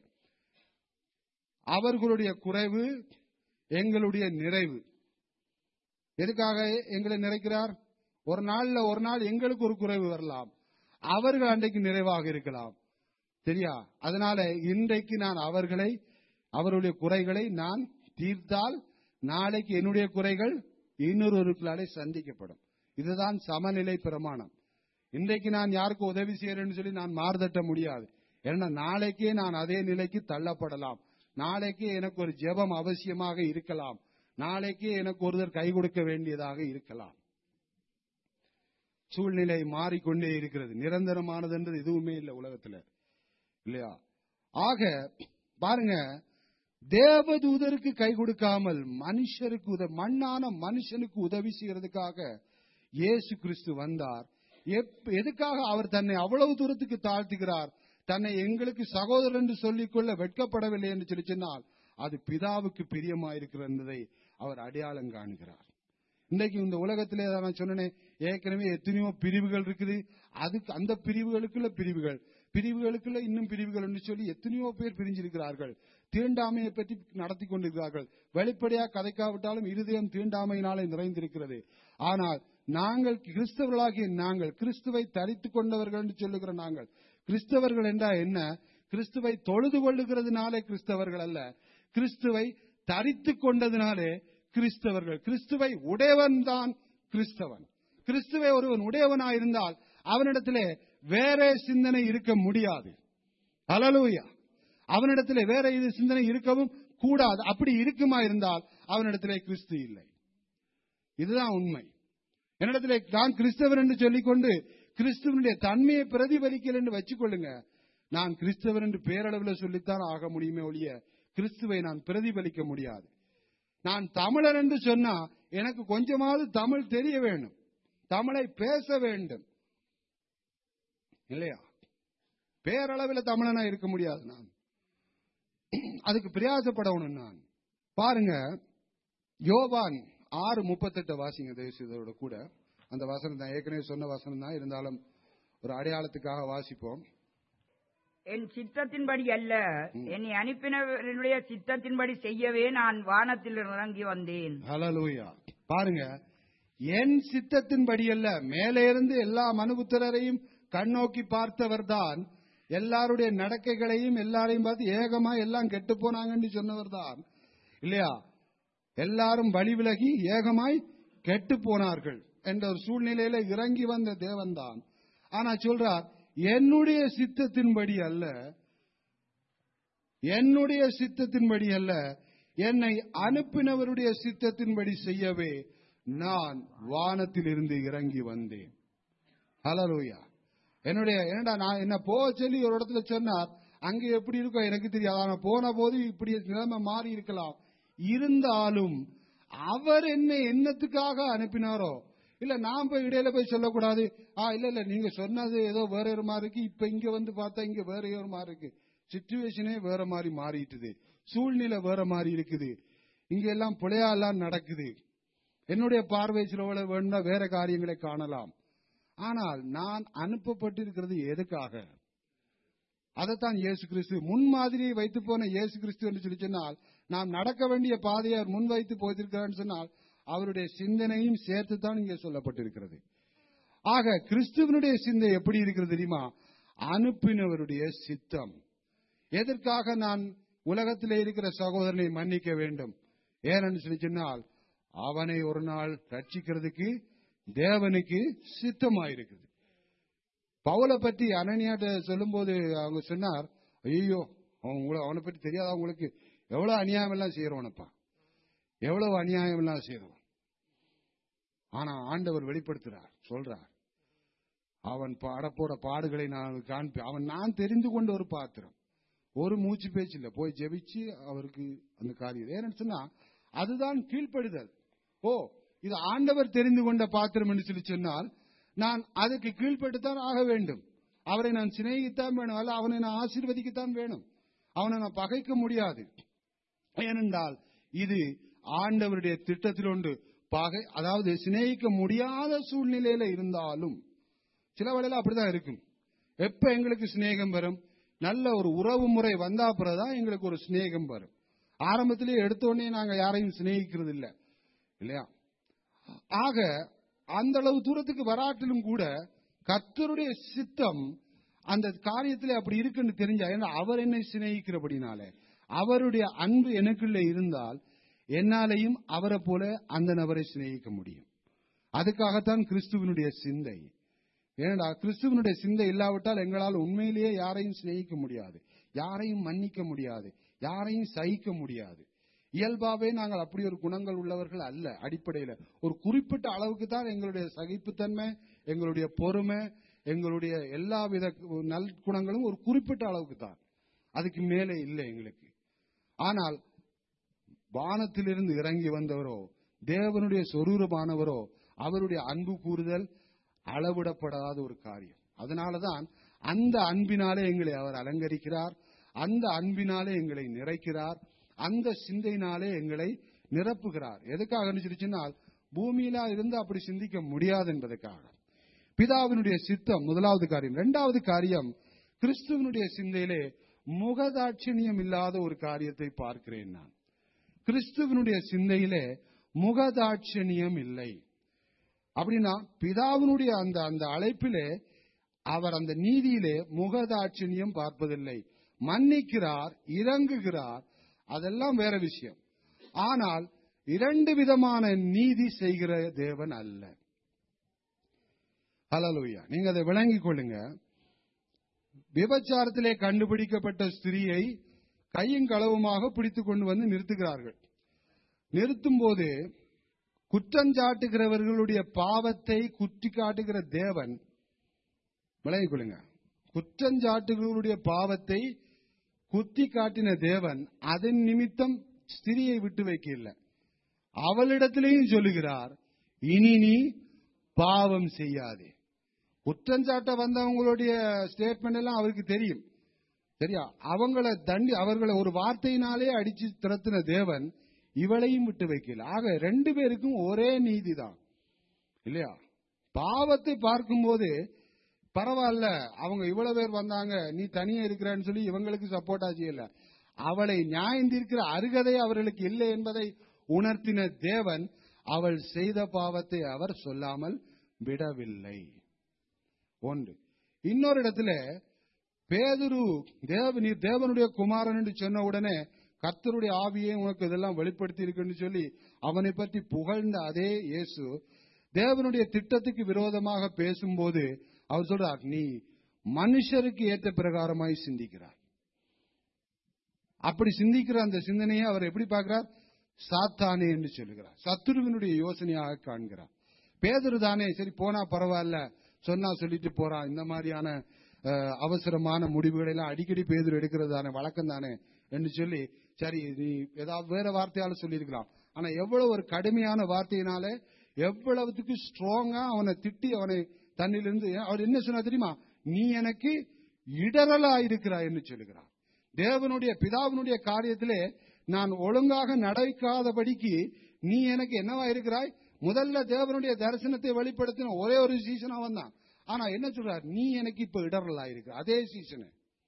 அவர்களுடைய குறைவு எங்களுடைய நிறைவு எதுக்காக எங்களை நிறைக்கிறார் ஒரு நாள்ல ஒரு நாள் எங்களுக்கு ஒரு குறைவு வரலாம் அவர்கள் அன்றைக்கு நிறைவாக இருக்கலாம் சரியா அதனால இன்றைக்கு நான் அவர்களை அவருடைய குறைகளை நான் தீர்த்தால் நாளைக்கு என்னுடைய குறைகள் இன்னொருவர்களாலே சந்திக்கப்படும் இதுதான் சமநிலை பிரமாணம் இன்றைக்கு நான் யாருக்கு உதவி செய்யறேன்னு சொல்லி நான் மாறுதட்ட முடியாது ஏன்னா நாளைக்கே நான் அதே நிலைக்கு தள்ளப்படலாம் நாளைக்கே எனக்கு ஒரு ஜெபம் அவசியமாக இருக்கலாம் நாளைக்கே எனக்கு ஒருத்தர் கை கொடுக்க வேண்டியதாக இருக்கலாம் சூழ்நிலை மாறிக்கொண்டே இருக்கிறது நிரந்தரமானதுன்றது எதுவுமே இல்லை உலகத்துல இல்லையா ஆக பாருங்க தேவதூதருக்கு கை கொடுக்காமல் மனுஷருக்கு உத மண்ணான மனுஷனுக்கு உதவி செய்யறதுக்காக இயேசு கிறிஸ்து வந்தார் எப்- எதுக்காக அவர் தன்னை அவ்வளவு தூரத்துக்கு தாழ்த்துகிறார் தன்னை எங்களுக்கு சகோதரர் என்று சொல்லிக்கொள்ள வெட்கப்படவில்லை என்று சொல்லி சொன்னால் அது பிதாவுக்கு பிரியமாயிருக்கிறது என்பதை அவர் அடையாளம் காண்கிறார் இன்னைக்கு இந்த உலகத்திலே தான் நான் சொன்னேனே ஏற்கனவே எத்தனையோ பிரிவுகள் இருக்குது அதுக்கு அந்த பிரிவுகளுக்குள்ள பிரிவுகள் பிரிவுகளுக்குள்ள இன்னும் பிரிவுகள் என்று சொல்லி எத்தனையோ பேர் பிரிஞ்சிருக்கிறார்கள் தீண்டாமையை பற்றி நடத்தி கொண்டிருக்கிறார்கள் வெளிப்படையா கதைக்காவிட்டாலும் இருதயம் தீண்டாமையினாலே நிறைந்திருக்கிறது ஆனால் நாங்கள் கிறிஸ்தவர்களாகிய நாங்கள் கிறிஸ்துவை தரித்துக் கொண்டவர்கள் என்று சொல்லுகிற நாங்கள் கிறிஸ்தவர்கள் என்றால் என்ன கிறிஸ்துவை தொழுது கொள்ளுகிறதுனாலே கிறிஸ்தவர்கள் அல்ல கிறிஸ்துவை தரித்துக் கொண்டதினாலே கிறிஸ்தவர்கள் கிறிஸ்துவை உடையவன் தான் கிறிஸ்தவன் கிறிஸ்துவை ஒருவன் உடையவனாயிருந்தால் அவனிடத்திலே வேற சிந்தனை இருக்க முடியாது அலலூயா அவனிடத்திலே வேற இது சிந்தனை இருக்கவும் கூடாது அப்படி இருக்குமா இருந்தால் அவனிடத்திலே கிறிஸ்து இல்லை இதுதான் உண்மை என்னிடத்திலே நான் கிறிஸ்தவர் என்று சொல்லிக்கொண்டு கிறிஸ்துவனுடைய தன்மையை பிரதிபலிக்கல என்று வச்சுக்கொள்ளுங்க நான் கிறிஸ்தவர் என்று பேரளவில் சொல்லித்தான் ஆக முடியுமே ஒழிய கிறிஸ்துவை நான் பிரதிபலிக்க முடியாது நான் தமிழர் என்று சொன்னா எனக்கு கொஞ்சமாவது தமிழ் தெரிய வேண்டும் தமிழை பேச வேண்டும் இல்லையா பேரளவில் தமிழனா இருக்க முடியாது நான் அதுக்கு பிரயாசப்படணும் நான் பாருங்க யோவான் ஆறு முப்பத்தெட்டு வாசிங்க தேசியதோட கூட அந்த வசனம் தான் ஏற்கனவே சொன்ன வசனம் தான் இருந்தாலும் ஒரு அடையாளத்துக்காக வாசிப்போம் என் சித்தத்தின்படி அல்ல என்னை அனுப்பினவருடைய சித்தத்தின்படி செய்யவே நான் வானத்தில் இறங்கி வந்தேன் ஹalleluya பாருங்க என் சித்தத்தின்படி அல்ல மேலே இருந்து எல்லா மனுபுத்திரரையும் கண்ணோக்கி பார்த்தவர்தான் எல்லாருடைய நடக்கைகளையும் எல்லாரையும் பார்த்து ஏகமா எல்லாம் கெட்டு போனாங்கன்னு சொன்னவர்தான் இல்லையா எல்லாரும் வழி விலகி ஏகமாய் கெட்டு போனார்கள் என்ற ஒரு சூழ்நிலையில இறங்கி வந்த தேவன்தான் ஆனா சொல்றார் என்னுடைய சித்தத்தின்படி அல்ல என்னுடைய சித்தத்தின்படி அல்ல என்னை அனுப்பினவருடைய சித்தத்தின்படி செய்யவே நான் வானத்திலிருந்து இறங்கி வந்தேன் ஹலலூயா என்னுடைய என்னடா நான் என்ன போக சொல்லி ஒரு இடத்துல சொன்னார் அங்க எப்படி இருக்கோ எனக்கு தெரியாது ஆனா போன போது இப்படி நிலைமை மாறி இருக்கலாம் இருந்தாலும் அவர் என்னை என்னத்துக்காக அனுப்பினாரோ இல்ல நான் போய் இடையில போய் சொல்லக்கூடாது ஆ இல்ல இல்ல நீங்க சொன்னது ஏதோ வேற ஒரு மாதிரி இருக்கு இப்ப இங்க வந்து பார்த்தா இங்க வேற ஒரு மாதிரி இருக்கு சுச்சுவேஷனே வேற மாதிரி மாறிட்டுது சூழ்நிலை வேற மாதிரி இருக்குது இங்க எல்லாம் புலையா எல்லாம் நடக்குது என்னுடைய பார்வை சிலவள வேணும்னா வேற காரியங்களை காணலாம் ஆனால் நான் அனுப்பப்பட்டிருக்கிறது எதுக்காக அதைத்தான் இயேசு கிறிஸ்து முன்மாதிரியை வைத்து போன இயேசு கிறிஸ்து என்று சொல்லி சொன்னால் நாம் நடக்க வேண்டிய பாதையை அவர் முன் வைத்து போயிருக்கிறார் சொன்னால் அவருடைய சிந்தனையும் சேர்த்து தான் இங்கே சொல்லப்பட்டிருக்கிறது ஆக கிறிஸ்துவனுடைய சிந்தை எப்படி இருக்கிறது தெரியுமா அனுப்பினவருடைய சித்தம் எதற்காக நான் உலகத்திலே இருக்கிற சகோதரனை மன்னிக்க வேண்டும் ஏனென்று சொல்லி சொன்னால் அவனை ஒரு நாள் ரட்சிக்கிறதுக்கு தேவனுக்கு சித்தமாயிருக்குது பவுலை பற்றி அனனியாட்ட சொல்லும்போது அவங்க சொன்னார் ஐயோ அவன் உங்களை அவனை பற்றி தெரியாத அவங்களுக்கு எவ்வளவு அநியாயம் எல்லாம் செய்யறவனப்பா எவ்வளவு அநியாயம் எல்லாம் செய்யறவன் ஆனா ஆண்டவர் வெளிப்படுத்துறார் சொல்றார் அவன் படப்போட பாடுகளை நான் காண்பேன் அவன் நான் தெரிந்து கொண்ட ஒரு பாத்திரம் ஒரு மூச்சு பேச்சு இல்ல போய் ஜெபிச்சு அவருக்கு அந்த காரியம் ஏன்னு சொன்னா அதுதான் கீழ்ப்படுதல் ஓ இது ஆண்டவர் தெரிந்து கொண்ட பாத்திரம் என்று சொல்லி சொன்னால் நான் அதுக்கு கீழ்ப்பட்டுத்தான் ஆக வேண்டும் அவரை நான் சிநேகித்தான் வேணும் அல்ல அவனை நான் ஆசீர்வதிக்கத்தான் வேணும் அவனை நான் பகைக்க முடியாது ஏனென்றால் இது ஆண்டவருடைய திட்டத்தில் ஒன்று பகை அதாவது சிநேகிக்க முடியாத சூழ்நிலையில இருந்தாலும் சில வேளையில அப்படிதான் இருக்கும் எப்ப எங்களுக்கு சிநேகம் வரும் நல்ல ஒரு உறவு முறை வந்தா பிறகுதான் எங்களுக்கு ஒரு சிநேகம் வரும் ஆரம்பத்திலேயே எடுத்த உடனே நாங்க யாரையும் சிநேகிக்கிறது இல்ல இல்லையா ஆக அந்த அளவு தூரத்துக்கு வராட்டிலும் கூட கர்த்தருடைய சித்தம் அந்த காரியத்திலே அப்படி இருக்குன்னு தெரிஞ்சா ஏன்னா அவர் என்னை சிநேகிக்கிறபடினாலே அவருடைய அன்பு எனக்குள்ள இருந்தால் என்னாலையும் அவரை போல அந்த நபரை சிநேகிக்க முடியும் அதுக்காகத்தான் கிறிஸ்துவனுடைய சிந்தை ஏனடா கிறிஸ்துவனுடைய சிந்தை இல்லாவிட்டால் எங்களால் உண்மையிலேயே யாரையும் சிநேகிக்க முடியாது யாரையும் மன்னிக்க முடியாது யாரையும் சகிக்க முடியாது இயல்பாவே நாங்கள் அப்படி ஒரு குணங்கள் உள்ளவர்கள் அல்ல அடிப்படையில ஒரு குறிப்பிட்ட அளவுக்கு தான் எங்களுடைய சகிப்புத்தன்மை எங்களுடைய பொறுமை எங்களுடைய எல்லா வித நல் குணங்களும் ஒரு குறிப்பிட்ட அளவுக்கு தான் அதுக்கு மேலே இல்லை எங்களுக்கு ஆனால் வானத்திலிருந்து இறங்கி வந்தவரோ தேவனுடைய சொரூரமானவரோ அவருடைய அன்பு கூறுதல் அளவிடப்படாத ஒரு காரியம் அதனாலதான் அந்த அன்பினாலே எங்களை அவர் அலங்கரிக்கிறார் அந்த அன்பினாலே எங்களை நிறைக்கிறார் அந்த சிந்தையினாலே எங்களை நிரப்புகிறார் எதுக்காக சொன்னால் பூமியில இருந்து அப்படி சிந்திக்க முடியாது என்பதற்காக பிதாவினுடைய சித்தம் முதலாவது காரியம் இரண்டாவது காரியம் கிறிஸ்துவனுடைய சிந்தையிலே முகதாட்சணியம் இல்லாத ஒரு காரியத்தை பார்க்கிறேன் நான் கிறிஸ்துவனுடைய சிந்தையிலே முகதாட்சணியம் இல்லை அப்படின்னா பிதாவினுடைய அந்த அந்த அழைப்பிலே அவர் அந்த நீதியிலே முகதாட்சணியம் பார்ப்பதில்லை மன்னிக்கிறார் இறங்குகிறார் அதெல்லாம் வேற விஷயம் ஆனால் இரண்டு விதமான நீதி செய்கிற தேவன் அல்ல ஹலலூயா நீங்க அதை விளங்கிக் கொள்ளுங்க விபச்சாரத்திலே கண்டுபிடிக்கப்பட்ட ஸ்திரீயை கையும் களவுமாக பிடித்துக் கொண்டு வந்து நிறுத்துகிறார்கள் நிறுத்தும் போது குற்றஞ்சாட்டுகிறவர்களுடைய பாவத்தை குற்றி காட்டுகிற தேவன் விளங்கிக் கொள்ளுங்க குற்றஞ்சாட்டுகளுடைய பாவத்தை குத்தி காட்டின தேவன் அதன் நிமித்தம் ஸ்திரியை விட்டு வைக்கல அவளிடத்திலேயும் சொல்லுகிறார் இனி நீ பாவம் செய்யாதே குற்றஞ்சாட்ட வந்தவங்களுடைய ஸ்டேட்மெண்ட் எல்லாம் அவருக்கு தெரியும் சரியா அவங்கள தண்டி அவர்களை ஒரு வார்த்தையினாலே அடிச்சு திறத்தின தேவன் இவளையும் விட்டு வைக்கல ஆக ரெண்டு பேருக்கும் ஒரே நீதி தான் இல்லையா பாவத்தை பார்க்கும்போது பரவாயில்ல அவங்க இவ்வளவு பேர் வந்தாங்க நீ தனியா இருக்கிறான்னு சொல்லி இவங்களுக்கு சப்போர்ட்டா செய்யல அவளை நியாயம் தீர்க்கிற அருகதை அவர்களுக்கு இல்லை என்பதை உணர்த்தின தேவன் அவள் செய்த பாவத்தை அவர் சொல்லாமல் விடவில்லை ஒன்று இன்னொரு இடத்துல பேதுரு தேவ நீர் தேவனுடைய குமாரன் என்று சொன்ன உடனே கர்த்தருடைய ஆவியே உனக்கு இதெல்லாம் வெளிப்படுத்தி இருக்குன்னு சொல்லி அவனை பற்றி புகழ்ந்த அதே இயேசு தேவனுடைய திட்டத்துக்கு விரோதமாக பேசும்போது அவர் சொல்றார் நீ மனுஷருக்கு ஏற்ற பிரகாரமாய் சிந்திக்கிறார் அப்படி சிந்திக்கிற அந்த சிந்தனையை அவர் எப்படி பார்க்கிறார் சாத்தானே என்று சொல்லுகிறார் சத்துருவினுடைய யோசனையாக காண்கிறார் பேதரு தானே சரி போனா பரவாயில்ல சொன்னா சொல்லிட்டு போறான் இந்த மாதிரியான அஹ், அவசரமான முடிவுகளை எல்லாம் அடிக்கடி பேதர் எடுக்கிறது தானே வழக்கம் தானே என்று சொல்லி சரி நீ ஏதாவது வேற வார்த்தையால சொல்லியிருக்கலாம் ஆனா எவ்வளவு ஒரு கடுமையான வார்த்தையினால எவ்வளவுக்கு ஸ்ட்ராங்கா அவனை திட்டி அவனை தன்னிலிருந்து அவர் என்ன சொன்னா தெரியுமா நீ எனக்கு இடரலா இருக்கிறாய் என்று சொல்லுகிறார் தேவனுடைய பிதாவினுடைய காரியத்திலே நான் ஒழுங்காக நடக்காதபடிக்கு நீ எனக்கு என்னவா இருக்கிறாய் முதல்ல தேவனுடைய தரிசனத்தை வெளிப்படுத்தின ஒரே ஒரு சீசன் அவன் தான் ஆனா என்ன சொல்றார் நீ எனக்கு இப்ப இடரலா இருக்கிற அதே சீசனு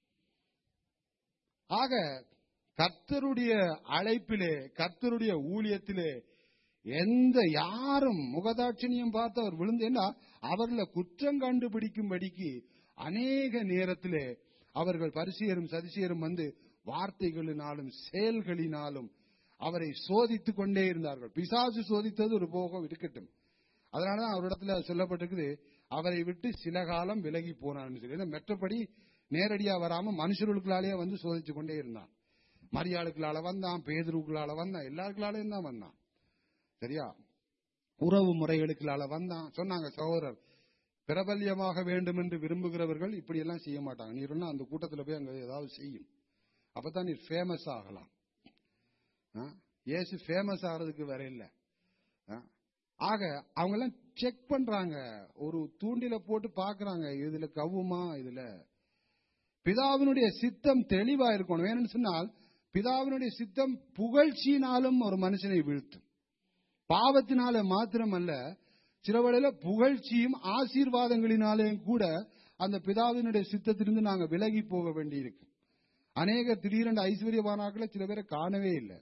ஆக கர்த்தருடைய அழைப்பிலே கர்த்தருடைய ஊழியத்திலே எந்த யாரும் முகதாட்சணியம் பார்த்து அவர் விழுந்து என்ன அவர்களை குற்றம் கண்டுபிடிக்கும்படிக்கு அநேக நேரத்திலே அவர்கள் பரிசியரும் சதிசியரும் வந்து வார்த்தைகளினாலும் செயல்களினாலும் அவரை சோதித்துக் கொண்டே இருந்தார்கள் பிசாசு சோதித்தது ஒரு போகம் இருக்கட்டும் அதனாலதான் அவரிடத்துல சொல்லப்பட்டிருக்குது அவரை விட்டு சில காலம் விலகி போனான்னு சொல்லி ஏன்னா மற்றபடி நேரடியா வராம மனுஷர்களுக்குள்ளாலேயே வந்து சோதிச்சு கொண்டே இருந்தான் மரியாளுக்குள்ளால வந்தான் பேதருக்குள்ளால வந்தான் எல்லாருக்குள்ளாலையும் தான் வந்தான் சரியா உறவு முறைகளுக்குள்ளால வந்தான் சொன்னாங்க சகோதரர் பிரபல்யமாக வேண்டும் என்று விரும்புகிறவர்கள் இப்படி எல்லாம் செய்ய மாட்டாங்க நீ சொன்னா அந்த கூட்டத்துல போய் அங்க ஏதாவது செய்யும் அப்பதான் நீ ஃபேமஸ் ஆகலாம் ஆ? இயேசு ஃபேமஸ் ஆகிறதுக்கு வேற இல்ல ஆ? ஆக அவங்க எல்லாம் செக் பண்றாங்க ஒரு தூண்டில போட்டு பாக்குறாங்க இதுல கவுமா இதுல பிதாவினுடைய சித்தம் தெளிவா இருக்கணும் ஏன்னு சொன்னால் பிதாவினுடைய சித்தம் புகழ்ச்சியினாலும் ஒரு மனுஷனை வீழ்த்தும் பாவத்தினால மாத்திரமல்ல சில வேளையில புகழ்ச்சியும் ஆசீர்வாதங்களினாலேயும் கூட அந்த பிதாவினுடைய சித்தத்திலிருந்து நாங்க விலகி போக வேண்டியிருக்கு அநேக திடீரென்று ஐஸ்வர்யவானாக்களை சில பேரை காணவே இல்லை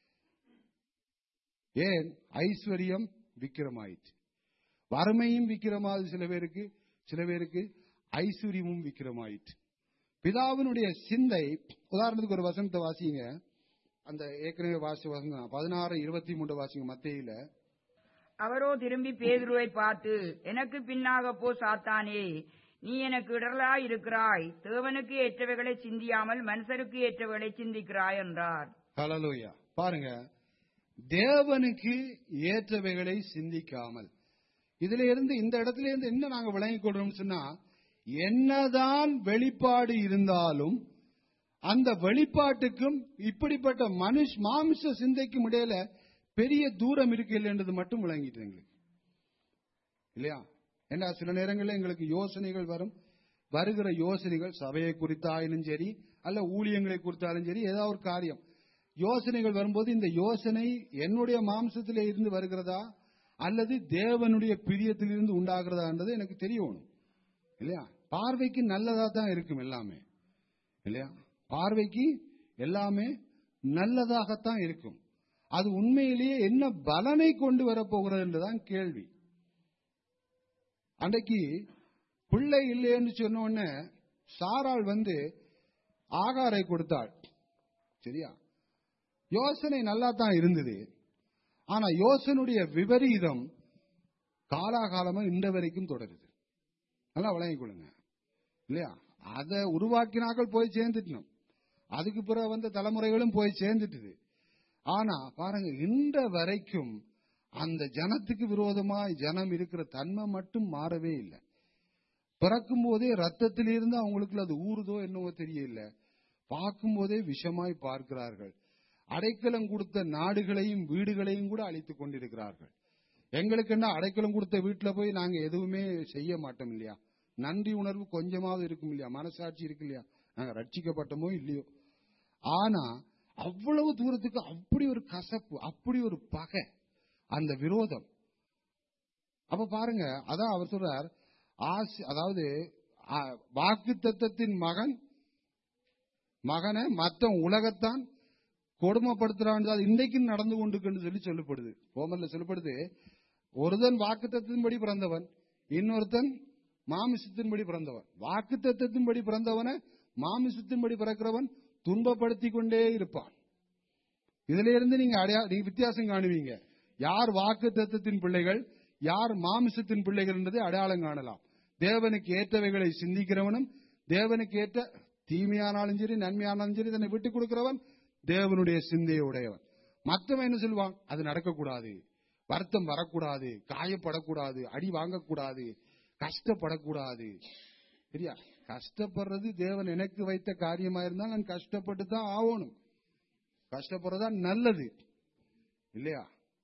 ஏன் ஐஸ்வர்யம் விக்கிரமாயிற்று வறுமையும் விக்கிரமாது சில பேருக்கு சில பேருக்கு ஐஸ்வர்யமும் விக்கிரமாயிற்று பிதாவினுடைய சிந்தை உதாரணத்துக்கு ஒரு வசனத்தை வாசிங்க அந்த ஏற்கனவே வாசி வசனம் பதினாறு இருபத்தி மூன்று வாசிங்க மத்தியில அவரோ திரும்பி பேதுருவை பார்த்து எனக்கு பின்னாக போ சாத்தானே நீ எனக்கு இடரலாய் இருக்கிறாய் தேவனுக்கு ஏற்றவைகளை சிந்தியாமல் மனுஷருக்கு ஏற்றவைகளை சிந்திக்கிறாய் என்றார் ஹalleluya பாருங்க தேவனுக்கு ஏற்றவைகளை சிந்திக்காமல் இதுல இருந்து இந்த இடத்துல இருந்து என்ன நாங்க விளங்கிக் கொள்றோம்னு சொன்னா என்னதான் வெளிப்பாடு இருந்தாலும் அந்த வெளிப்பாட்டுக்கும் இப்படிப்பட்ட மனுஷ் மாமிச சிந்தைக்கும் இடையில பெரிய தூரம் இருக்கு இல்லைன்றது மட்டும் விளங்கிட்டு எங்களுக்கு இல்லையா ஏன்னா சில நேரங்களில் எங்களுக்கு யோசனைகள் வரும் வருகிற யோசனைகள் சபையை குறித்தாயினும் சரி அல்ல ஊழியங்களை குறித்தாலும் சரி ஏதாவது ஒரு காரியம் யோசனைகள் வரும்போது இந்த யோசனை என்னுடைய மாம்சத்திலே இருந்து வருகிறதா அல்லது தேவனுடைய பிரியத்திலிருந்து உண்டாகிறதான்றது எனக்கு தெரியணும் இல்லையா பார்வைக்கு நல்லதா தான் இருக்கும் எல்லாமே இல்லையா பார்வைக்கு எல்லாமே நல்லதாகத்தான் இருக்கும் அது உண்மையிலேயே என்ன பலனை கொண்டு வரப்போகிறது என்றுதான் கேள்வி அன்றைக்கு பிள்ளை இல்லைன்னு சொன்ன உடனே சாராள் வந்து ஆகாரை கொடுத்தாள் சரியா யோசனை நல்லா தான் இருந்தது ஆனா யோசனுடைய விபரீதம் காலாகாலமா இந்த வரைக்கும் தொடருது நல்லா வழங்கிக் கொள்ளுங்க இல்லையா அதை உருவாக்கினாக்கள் போய் சேர்ந்துட்டணும் அதுக்கு பிறகு வந்த தலைமுறைகளும் போய் சேர்ந்துட்டுது ஆனா பாருங்க இந்த வரைக்கும் அந்த ஜனத்துக்கு விரோதமாய் ஜனம் இருக்கிற தன்மை மட்டும் மாறவே இல்லை பிறக்கும் போதே ரத்தத்திலிருந்து அவங்களுக்கு அது ஊறுதோ என்னவோ தெரியல பார்க்கும் போதே விஷமாய் பார்க்கிறார்கள் அடைக்கலம் கொடுத்த நாடுகளையும் வீடுகளையும் கூட அழித்துக் கொண்டிருக்கிறார்கள் எங்களுக்கு என்ன அடைக்கலம் கொடுத்த வீட்டுல போய் நாங்க எதுவுமே செய்ய மாட்டோம் இல்லையா நன்றி உணர்வு கொஞ்சமாவது இருக்கும் இல்லையா மனசாட்சி இருக்கு இல்லையா நாங்க ரட்சிக்கப்பட்டோமோ இல்லையோ ஆனா அவ்வளவு தூரத்துக்கு அப்படி ஒரு கசப்பு அப்படி ஒரு பகை அந்த விரோதம் அப்ப பாருங்க அதான் அவர் சொல்றார் ஆசி அதாவது வாக்கு தத்தத்தின் மகன் மகனை மத்த உலகத்தான் கொடுமைப்படுத்துறான் அது இன்றைக்கும் நடந்து கொண்டு சொல்லி சொல்லப்படுது ரோமர்ல சொல்லப்படுது ஒருதன் வாக்கு தத்தின்படி பிறந்தவன் இன்னொருத்தன் மாமிசத்தின்படி பிறந்தவன் வாக்கு தத்தத்தின்படி பிறந்தவனை மாமிசத்தின்படி பிறக்கிறவன் துன்பப்படுத்தி கொண்டே இருப்பான் இதுல இருந்து நீங்க அடையா நீங்க வித்தியாசம் காணுவீங்க யார் வாக்கு தத்தத்தின் பிள்ளைகள் யார் மாமிசத்தின் பிள்ளைகள் என்றதை அடையாளம் காணலாம் தேவனுக்கு ஏற்றவைகளை சிந்திக்கிறவனும் தேவனுக்கு ஏற்ற தீமையானாலும் சரி நன்மையானாலும் சரி தன்னை விட்டுக் கொடுக்கிறவன் தேவனுடைய சிந்தையை உடையவன் மற்றவன் என்ன சொல்லுவான் அது நடக்கக்கூடாது வருத்தம் வரக்கூடாது காயப்படக்கூடாது அடி வாங்கக்கூடாது கஷ்டப்படக்கூடாது சரியா கஷ்டப்படுறது தேவன் எனக்கு வைத்த காரியமா இருந்தால் நான் கஷ்டப்பட்டு தான் ஆகணும் கஷ்டப்படுறதா நல்லது இல்லையா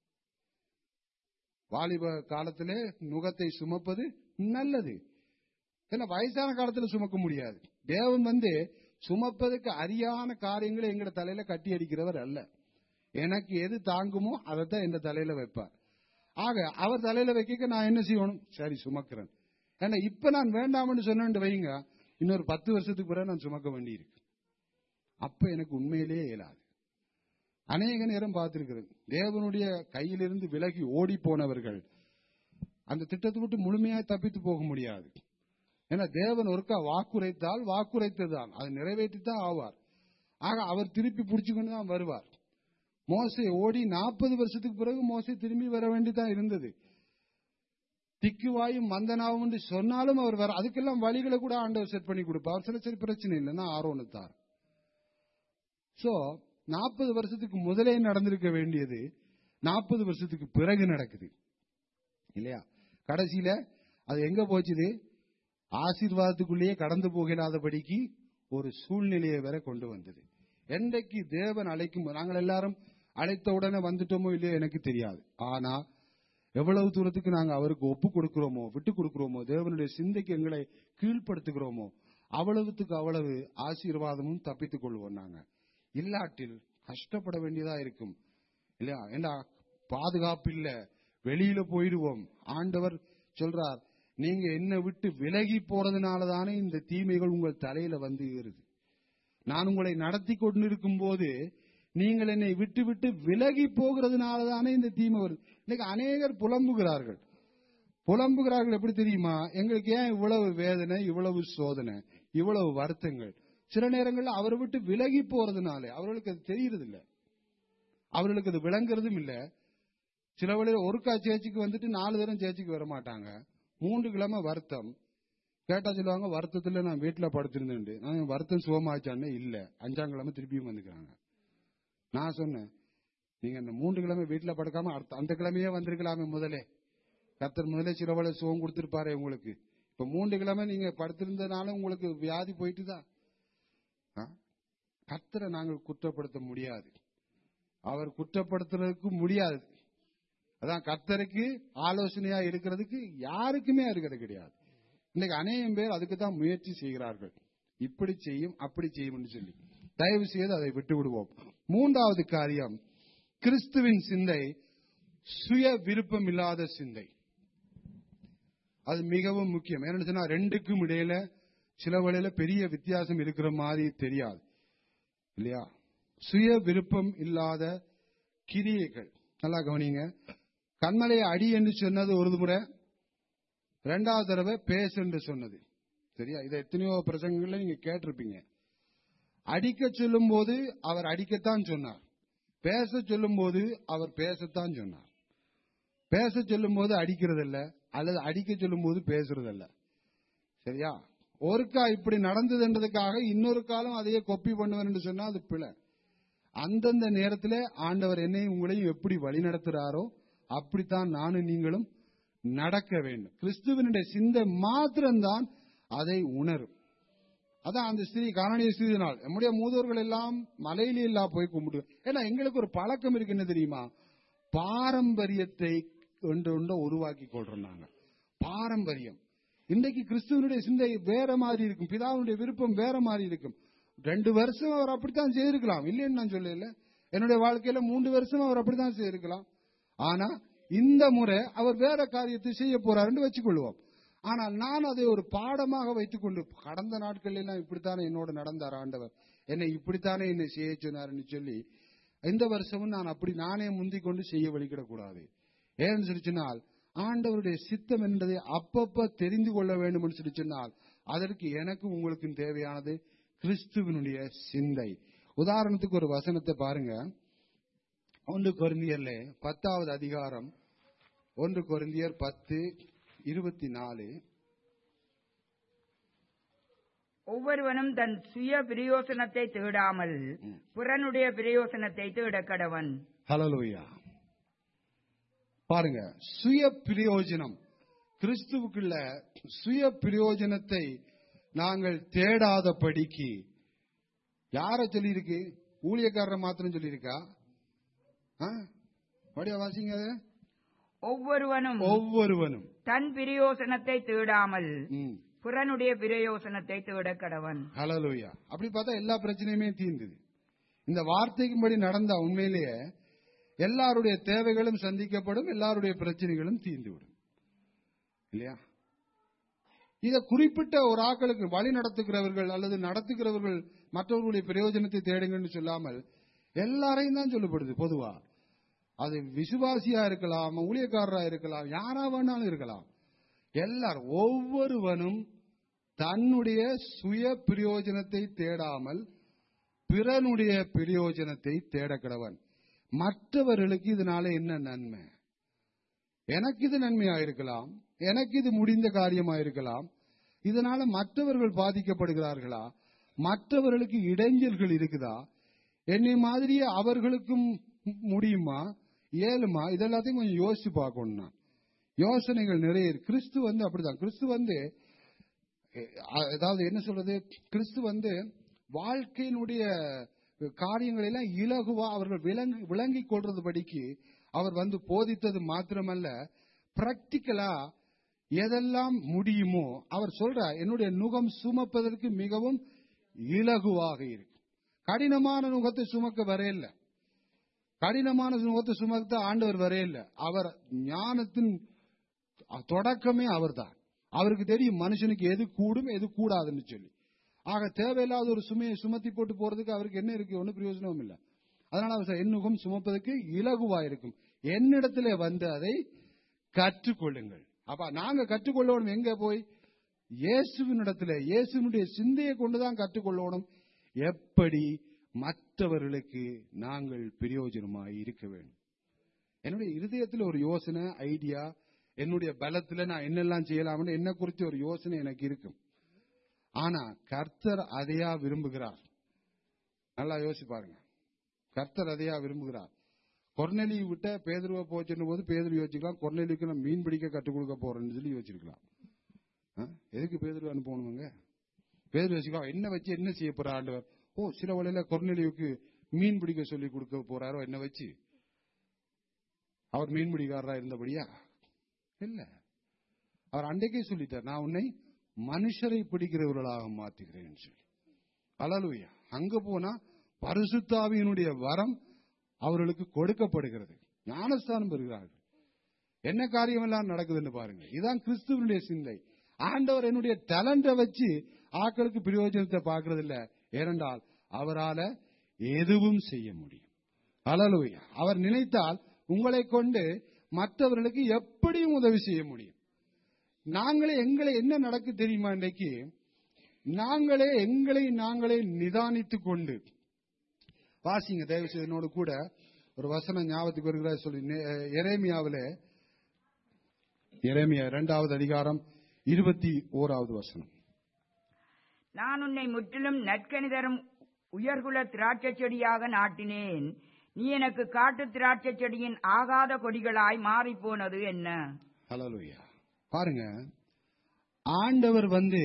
வாலிப காலத்திலே நுகத்தை சுமப்பது நல்லது ஏன்னா வயசான காலத்துல சுமக்க முடியாது தேவன் வந்து சுமப்பதுக்கு அரியான காரியங்களை எங்கட தலையில கட்டி அடிக்கிறவர் அல்ல எனக்கு எது தாங்குமோ அதைத்தான் என் தலையில வைப்பார் ஆக அவர் தலையில வைக்க நான் என்ன செய்யணும் சரி சுமக்கிறேன் ஏன்னா இப்ப நான் வேண்டாம்னு சொன்னேன் வைங்க இன்னொரு பத்து வருஷத்துக்கு பிறகு நான் சுமக்க வேண்டியிருக்கு அப்ப எனக்கு உண்மையிலேயே இயலாது அநேக நேரம் பார்த்திருக்கிறது தேவனுடைய கையிலிருந்து விலகி ஓடி போனவர்கள் அந்த திட்டத்தை விட்டு முழுமையாக தப்பித்து போக முடியாது ஏன்னா தேவன் ஒருக்கா வாக்குரைத்தால் வாக்குரைத்ததுதான் அதை நிறைவேற்றித்தான் ஆவார் ஆக அவர் திருப்பி பிடிச்சுக்கொண்டு தான் வருவார் மோசை ஓடி நாற்பது வருஷத்துக்கு பிறகு மோசை திரும்பி வர வேண்டிதான் இருந்தது திக்குவாயும் மந்தனாவும் என்று சொன்னாலும் அவர் வர அதுக்கெல்லாம் வழிகளை கூட ஆண்டவர் செட் பண்ணி கொடுப்பார் சில சரி பிரச்சனை இல்லைன்னா ஆரோனத்தார் சோ நாற்பது வருஷத்துக்கு முதலே நடந்திருக்க வேண்டியது நாற்பது வருஷத்துக்கு பிறகு நடக்குது இல்லையா கடைசியில அது எங்க போச்சுது ஆசீர்வாதத்துக்குள்ளேயே கடந்து போகலாதபடிக்கு ஒரு சூழ்நிலையை வேற கொண்டு வந்தது என்றைக்கு தேவன் அழைக்கும் நாங்கள் எல்லாரும் அழைத்த உடனே வந்துட்டோமோ இல்லையோ எனக்கு தெரியாது ஆனா எவ்வளவு தூரத்துக்கு நாங்க அவருக்கு ஒப்பு கொடுக்கிறோமோ விட்டு கொடுக்கிறோமோ தேவனுடைய சிந்தைக்கு எங்களை கீழ்ப்படுத்துகிறோமோ அவ்வளவுத்துக்கு அவ்வளவு ஆசீர்வாதமும் தப்பித்துக் கொள்வோம் நாங்க இல்லாட்டில் கஷ்டப்பட வேண்டியதா இருக்கும் இல்லையா ஏண்டா பாதுகாப்பு இல்ல வெளியில போயிடுவோம் ஆண்டவர் சொல்றார் நீங்க என்ன விட்டு விலகி போறதுனால தானே இந்த தீமைகள் உங்கள் தலையில வந்து ஏறுது நான் உங்களை நடத்தி கொண்டிருக்கும் போது நீங்கள் என்னை விட்டு விட்டு விலகி போகிறதுனால தானே இந்த தீமை வருது இன்னைக்கு அநேகர் புலம்புகிறார்கள் புலம்புகிறார்கள் எப்படி தெரியுமா எங்களுக்கு ஏன் இவ்வளவு வேதனை இவ்வளவு சோதனை இவ்வளவு வருத்தங்கள் சில நேரங்களில் அவரை விட்டு விலகி போறதுனால அவர்களுக்கு அது தெரியறது இல்ல அவர்களுக்கு அது விளங்குறதும் இல்ல சில வழியில் ஒருக்கா சேர்ச்சிக்கு வந்துட்டு நாலு தரம் சேர்ச்சிக்கு வர மாட்டாங்க மூன்று கிழமை வருத்தம் கேட்டா சொல்லுவாங்க வருத்தத்துல நான் வீட்டுல படுத்திருந்தேன் நான் வருத்தம் சுகமாச்சான்னு இல்ல அஞ்சாம் கிழமை திருப்பியும் வந்துக்கிறாங்க நான் சொன்னேன் நீங்க இந்த மூன்று கிழமை வீட்டுல படுக்காம அடுத்த அந்த கிழமையே வந்திருக்கலாமே முதலே கத்தர் முதலே சிலவள சுகம் கொடுத்திருப்பாரு உங்களுக்கு இப்ப மூன்று கிழமை நீங்க படுத்திருந்தனால உங்களுக்கு வியாதி போயிட்டு தான் கத்தரை நாங்கள் குற்றப்படுத்த முடியாது அவர் குற்றப்படுத்துறதுக்கு முடியாது அதான் கத்தருக்கு ஆலோசனையா இருக்கிறதுக்கு யாருக்குமே இருக்கிறது கிடையாது இன்னைக்கு அநேகம் பேர் அதுக்கு தான் முயற்சி செய்கிறார்கள் இப்படி செய்யும் அப்படி செய்யும் சொல்லி தயவு செய்து அதை விட்டு விடுவோம் மூன்றாவது காரியம் கிறிஸ்துவின் சிந்தை சுய விருப்பம் இல்லாத சிந்தை அது மிகவும் முக்கியம் என்னன்னு சொன்னா ரெண்டுக்கும் இடையில சில வழியில பெரிய வித்தியாசம் இருக்கிற மாதிரி தெரியாது இல்லையா சுய விருப்பம் இல்லாத கிரியைகள் நல்லா கவனிங்க கண்மலையை அடி என்று சொன்னது ஒரு முறை ரெண்டாவது தடவை பேசு என்று சொன்னது சரியா இதை எத்தனையோ பிரசங்கங்கள்ல நீங்க கேட்டிருப்பீங்க அடிக்க சொல்லும் போது அவர் அடிக்கத்தான் சொன்னார் பேச சொல்லும் போது அவர் பேசத்தான் சொன்னார் பேச சொல்லும் போது அடிக்கிறதில்ல அல்லது அடிக்க சொல்லும் போது பேசுறதில்ல சரியா ஒருக்கா இப்படி நடந்ததுன்றதுக்காக இன்னொரு காலம் அதையே கொப்பி பண்ணுவேன் என்று சொன்னா அது பிழை அந்தந்த நேரத்தில் ஆண்டவர் என்னையும் உங்களையும் எப்படி வழி நடத்துறாரோ அப்படித்தான் நானும் நீங்களும் நடக்க வேண்டும் கிறிஸ்துவனுடைய சிந்தை மாத்திரம்தான் அதை உணரும் அதான் அந்த ஸ்திரீ காணொலிய ஸ்திரீ நாள் நம்முடைய மூதோர்கள் எல்லாம் மலையில எல்லாம் போய் கும்பிடு ஏன்னா எங்களுக்கு ஒரு பழக்கம் இருக்கு என்ன தெரியுமா பாரம்பரியத்தை ஒன்று ஒன்று உருவாக்கி கொள்றாங்க பாரம்பரியம் இன்றைக்கு கிறிஸ்துவனுடைய சிந்தை வேற மாதிரி இருக்கும் பிதாவுடைய விருப்பம் வேற மாதிரி இருக்கும் ரெண்டு வருஷம் அவர் அப்படித்தான் செய்திருக்கலாம் இல்லைன்னு நான் சொல்லல என்னுடைய வாழ்க்கையில மூன்று வருஷம் அவர் அப்படித்தான் செய்திருக்கலாம் ஆனா இந்த முறை அவர் வேற காரியத்தை செய்ய போறாருன்னு வச்சுக்கொள்வோம் ஆனால் நான் அதை ஒரு பாடமாக வைத்துக் கொண்டு கடந்த நாட்கள் எல்லாம் இப்படித்தானே என்னோட நடந்தார் ஆண்டவர் என்னை இப்படித்தானே என்னை செய்ய சொன்னார்னு சொல்லி இந்த வருஷமும் நான் அப்படி நானே முந்திக் கொண்டு செய்ய வழிகிடக்கூடாது ஏன்னு சொல்லி சொன்னால் ஆண்டவருடைய சித்தம் என்பதை அப்பப்ப தெரிந்து கொள்ள வேண்டும் என்று சொல்லி சொன்னால் அதற்கு எனக்கும் உங்களுக்கும் தேவையானது கிறிஸ்துவனுடைய சிந்தை உதாரணத்துக்கு ஒரு வசனத்தை பாருங்க ஒன்று கொரிந்தியர்ல பத்தாவது அதிகாரம் ஒன்று கொரிந்தியர் பத்து இருபத்தி நாலு ஒவ்வொருவனும் தன் சுய பிரயோசனத்தை தேடாமல் பிறனுடைய பிரயோசனத்தை தேட கடவன் ஹலலோயா பாருங்க சுய பிரயோஜனம் கிறிஸ்துவுக்குள்ள சுய பிரயோஜனத்தை நாங்கள் தேடாதபடிக்கு யார சொல்லியிருக்கு ஊழியக்காரரை மாத்திரம் சொல்லியிருக்கா ஆ? மறுபடியும் வாசிங்க அதை. ஒவ்வொருவனும் ஒவ்வொருவனும் தன் பிரயோசனத்தை தேடாமல் ம். பிறனுடைய பிரயோசனத்தை தேட கடவன் ஹalleluya அப்படி பார்த்தா எல்லா பிரச்சனையுமே தீர்ந்தது இந்த வார்த்தைக்கும்படி நடந்த உண்மையிலேயே எல்லாருடைய தேவைகளும் சந்திக்கப்படும் எல்லாருடைய பிரச்சனைகளும் தீர்ந்துவிடும் இல்லையா இத குறிப்பிட்ட ஒரு ஆக்களுக்கு வழி நடத்துகிறவர்கள் அல்லது நடத்துகிறவர்கள் மற்றவர்களுடைய பிரயோஜனத்தை தேடுங்கன்னு சொல்லாமல் எல்லாரையும் தான் சொல்லப்படுது பொதுவா அது விசுவாசியா இருக்கலாம் ஊழியக்காரரா இருக்கலாம் யாரா வேணாலும் இருக்கலாம் எல்லாரும் ஒவ்வொருவனும் தன்னுடைய சுய பிரயோஜனத்தை தேடாமல் பிறனுடைய பிரயோஜனத்தை தேட கிடவன் மற்றவர்களுக்கு இதனால என்ன நன்மை எனக்கு இது நன்மையா இருக்கலாம் எனக்கு இது முடிந்த காரியமா இருக்கலாம் இதனால மற்றவர்கள் பாதிக்கப்படுகிறார்களா மற்றவர்களுக்கு இடைஞ்சல்கள் இருக்குதா என்னை மாதிரியே அவர்களுக்கும் முடியுமா இயலுமா இதெல்லாத்தையும் கொஞ்சம் யோசிச்சு பார்க்கணும் நான் யோசனைகள் நிறைய இருக்கு. கிறிஸ்து வந்து அப்படிதான் கிறிஸ்து வந்து அஹ், அதாவது என்ன சொல்றது கிறிஸ்து வந்து வாழ்க்கையினுடைய காரியங்களை எல்லாம் இலகுவா அவர்கள் விளங்கி விளங்கி கொள்றது படிக்கு அவர் வந்து போதித்தது மாத்திரமல்ல பிராக்டிக்கலா எதெல்லாம் முடியுமோ அவர் சொல்றார் என்னுடைய நுகம் சுமப்பதற்கு மிகவும் இலகுவாக இருக்கு கடினமான நுகத்தை சுமக்க வரையில்லை கடினமான நுகத்தை சுமத்த ஆண்டவர் வரையில்லை அவர் ஞானத்தின் தொடக்கமே அவர்தான் அவருக்கு தெரியும் மனுஷனுக்கு எது கூடும் எது கூடாதுன்னு சொல்லி ஆக தேவையில்லாத ஒரு சுமையை சுமத்தி போட்டு போறதுக்கு அவருக்கு என்ன இருக்கு ஒன்னும் பிரயோஜனமும் இல்லை அதனால அவர் சொல்றார், என் நுகம் சுமப்பதற்கு இலகுவா இருக்கும் என்னிடத்திலே வந்து அதை கற்றுக்கொள்ளுங்கள் அப்ப நாங்க கற்றுக்கொள்ளணும் எங்க போய் இயேசுவினிடத்துல இயேசுனுடைய சிந்தையை கொண்டுதான் கற்றுக்கொள்ளணும் எப்படி மற்றவர்களுக்கு நாங்கள் பிரயோஜனமாய் இருக்க வேண்டும் என்னுடைய இருதயத்துல ஒரு யோசனை ஐடியா என்னுடைய பலத்துல நான் என்னெல்லாம் செய்யலாம்னு என்ன குறித்து ஒரு யோசனை எனக்கு இருக்கும் ஆனா கர்த்தர் அதையா விரும்புகிறார் நல்லா யோசிச்சு பாருங்க கர்த்தர் அதையா விரும்புகிறார் கொர்நெலி விட்ட பேதுருவை போச்சுன்னு போது பேதுரு யோசிக்கலாம் கொர்நெலிக்கு நான் மீன் பிடிக்க கற்றுக் கொடுக்க போறேன்னு சொல்லி யோசிச்சிருக்கலாம் ஆ? எதுக்கு பேதுரு அனுப்பணுங்க பேதுரு யோசிக்கலாம் என்ன வச்சு என்ன செய்ய போற ஆண்டவர் ஓ சில வழியில கொர்நெலியுக்கு மீன் பிடிக்க சொல்லி கொடுக்க போறாரோ என்ன வச்சு அவர் மீன் பிடிக்காரரா இருந்தபடியா இல்ல அவர் அன்றைக்கே சொல்லிட்டார் நான் உன்னை மனுஷரை பிடிக்கிறவர்களாக மாத்துகிறேன் சொல்லி அலலுயா அங்க போனா பரிசுத்தாவியினுடைய வரம் அவர்களுக்கு கொடுக்கப்படுகிறது ஞானஸ்தானம் பெறுகிறார்கள் என்ன காரியம் எல்லாம் நடக்குதுன்னு பாருங்க இதான் கிறிஸ்துவனுடைய சிந்தை ஆண்டவர் என்னுடைய டேலண்ட வச்சு ஆக்களுக்கு பிரயோஜனத்தை பார்க்கறது இல்ல ஏனென்றால் அவரால எதுவும் செய்ய முடியும் அலலுயா அவர் நினைத்தால் உங்களை கொண்டு மற்றவர்களுக்கு எப்படியும் உதவி செய்ய முடியும் நாங்களே எங்களை என்ன நடக்கு தெரியுமா இன்றைக்கு நாங்களே எங்களை நாங்களே நிதானித்துக் கொண்டு வாசிங்க தயவு செய்து என்னோடு கூட ஒரு வசனம் ஞாபகத்துக்கு வருகிற சொல்லி எரேமியாவில எரேமியா இரண்டாவது அதிகாரம் இருபத்தி ஓராவது வசனம் நான் உன்னை முற்றிலும் நற்கனி தரும் உயர்குல திராட்சைச் செடியாக நாட்டினேன் நீ எனக்கு காட்டு திராட்சைச் செடியின் ஆகாத கொடிகளாய் மாறிப்போனது என்ன ஹalleluya பாருங்க ஆண்டவர் வந்து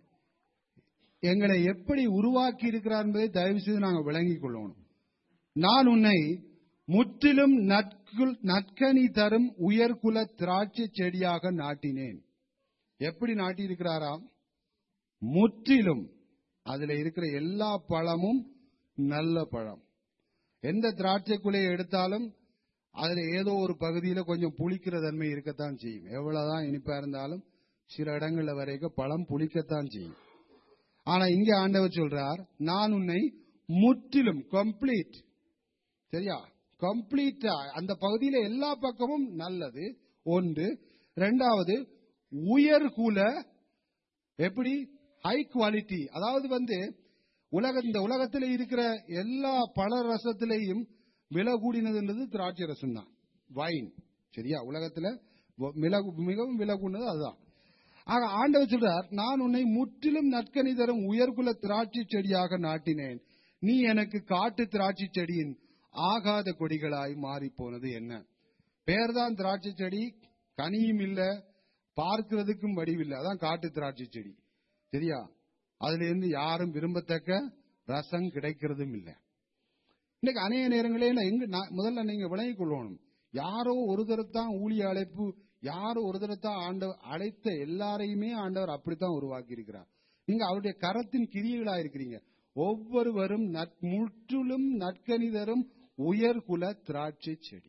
எங்களை எப்படி உருவாக்கி இருக்கிறார் என்பதை தயவு செய்து நாங்கள் விளங்கிக் கொள்ளணும் நான் உன்னை முற்றிலும் நற்குல் நற்கனி தரும் உயர்குல திராட்சை செடியாக நாட்டினேன் எப்படி நாட்டியிருக்கிறாராம் முற்றிலும் அதுல இருக்கிற எல்லா பழமும் நல்ல பழம் எந்த திராட்சை குலையை எடுத்தாலும் அதுல ஏதோ ஒரு பகுதியில கொஞ்சம் புளிக்கிற தன்மை இருக்கத்தான் செய்யும் எவ்வளவுதான் இனிப்பா இருந்தாலும் சில இடங்கள்ல வரைக்கும் பழம் புளிக்கத்தான் செய்யும் ஆனா இங்க ஆண்டவர் சொல்றார் நான் உன்னை முற்றிலும் கம்ப்ளீட் சரியா கம்ப்ளீட்டா அந்த பகுதியில எல்லா பக்கமும் நல்லது ஒன்று ரெண்டாவது உயர்குல எப்படி ஹை குவாலிட்டி அதாவது வந்து உலக இந்த உலகத்தில் இருக்கிற எல்லா பல ரசத்திலையும் விலை கூடினதுன்றது திராட்சை ரசம் தான் வைன் சரியா உலகத்துல வ- மிளகு- மிகவும் விலை கூடினது அதுதான் ஆக ஆண்டவர் சொல்றார் நான் உன்னை முற்றிலும் நற்கனி தரும் உயர்குல திராட்சை செடியாக நாட்டினேன் நீ எனக்கு காட்டு திராட்சை செடியின் ஆகாத கொடிகளாய் மாறி போனது என்ன பேர்தான் திராட்சை செடி கனியும் இல்ல பார்க்கிறதுக்கும் வடிவில்லை அதான் காட்டு திராட்சை செடி சரியா அதுல இருந்து யாரும் விரும்பத்தக்க ரசம் கிடைக்கிறதும் இல்லை இன்னைக்கு அநேக நேரங்களே நான் எங்க நான் முதல்ல நீங்க விளங்கிக் கொள்ளணும் யாரோ ஒரு தரத்தான் ஊழிய அழைப்பு யாரோ ஒரு தரத்தான் ஆண்டவர் அழைத்த எல்லாரையுமே ஆண்டவர் அப்படித்தான் உருவாக்கி இருக்கிறார் நீங்க அவருடைய கரத்தின் கிரியைகளா இருக்கிறீங்க ஒவ்வொருவரும் நற்- முற்றிலும் நற்கனிதரும் உயர்குல திராட்சை செடி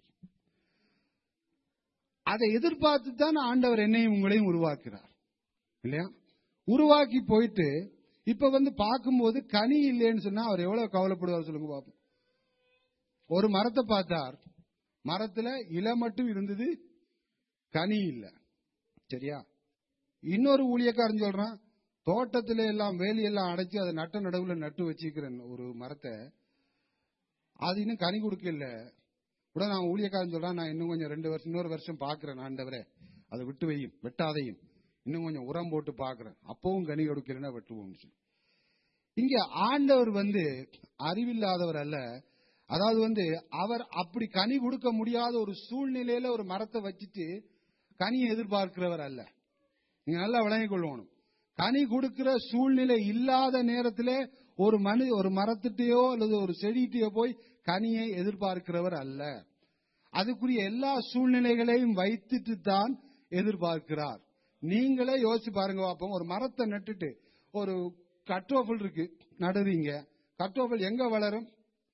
அதை எதிர்பார்த்து தான் ஆண்டவர் என்னையும் உங்களையும் உருவாக்குறார் இல்லையா உருவாக்கி போயிட்டு இப்ப வந்து பார்க்கும்போது கனி இல்லைன்னு சொன்னா அவர் எவ்வளவு கவலைப்படுவார் சொல்லுங்க பாப்போம் ஒரு மரத்தை பார்த்தார் மரத்துல இலை மட்டும் இருந்தது கனி இல்ல சரியா இன்னொரு ஊழியக்காரன் சொல்றான் தோட்டத்துல எல்லாம் வேலியெல்லாம் அடைச்சு அதை நட்ட நடுவுல நட்டு வச்சிருக்கிறேன் ஒரு மரத்தை அது இன்னும் கனி கொடுக்கல உடனே நான் ஊழியக்காரன் சொல்றான் நான் இன்னும் கொஞ்சம் ரெண்டு வருஷம் இன்னொரு வருஷம் பாக்குறேன் ஆண்டவரே அதை விட்டு வையும் வெட்டாதையும் இன்னும் கொஞ்சம் உரம் போட்டு பாக்குறேன் அப்பவும் கனி கொடுக்கலன்னா வெட்டுவோம் சொல்லி இங்க ஆண்டவர் வந்து அறிவில்லாதவர் அல்ல அதாவது வந்து அவர் அப்படி கனி கொடுக்க முடியாத ஒரு சூழ்நிலையில ஒரு மரத்தை வச்சுட்டு கனியை எதிர்பார்க்கிறவர் அல்ல நீங்க நல்லா விளங்கிக் கொள்ளணும் கனி கொடுக்கிற சூழ்நிலை இல்லாத நேரத்திலே ஒரு மனு ஒரு மரத்திட்டையோ அல்லது ஒரு செடிகிட்டயோ போய் கனியை எதிர்பார்க்கிறவர் அல்ல அதுக்குரிய எல்லா சூழ்நிலைகளையும் வைத்துட்டு தான் எதிர்பார்க்கிறார் நீங்களே யோசிச்சு பாருங்க பாப்போம் ஒரு மரத்தை நட்டுட்டு ஒரு கட்டோஃபல் இருக்கு நடுறீங்க கட்டோஃபல் எங்க வளரும்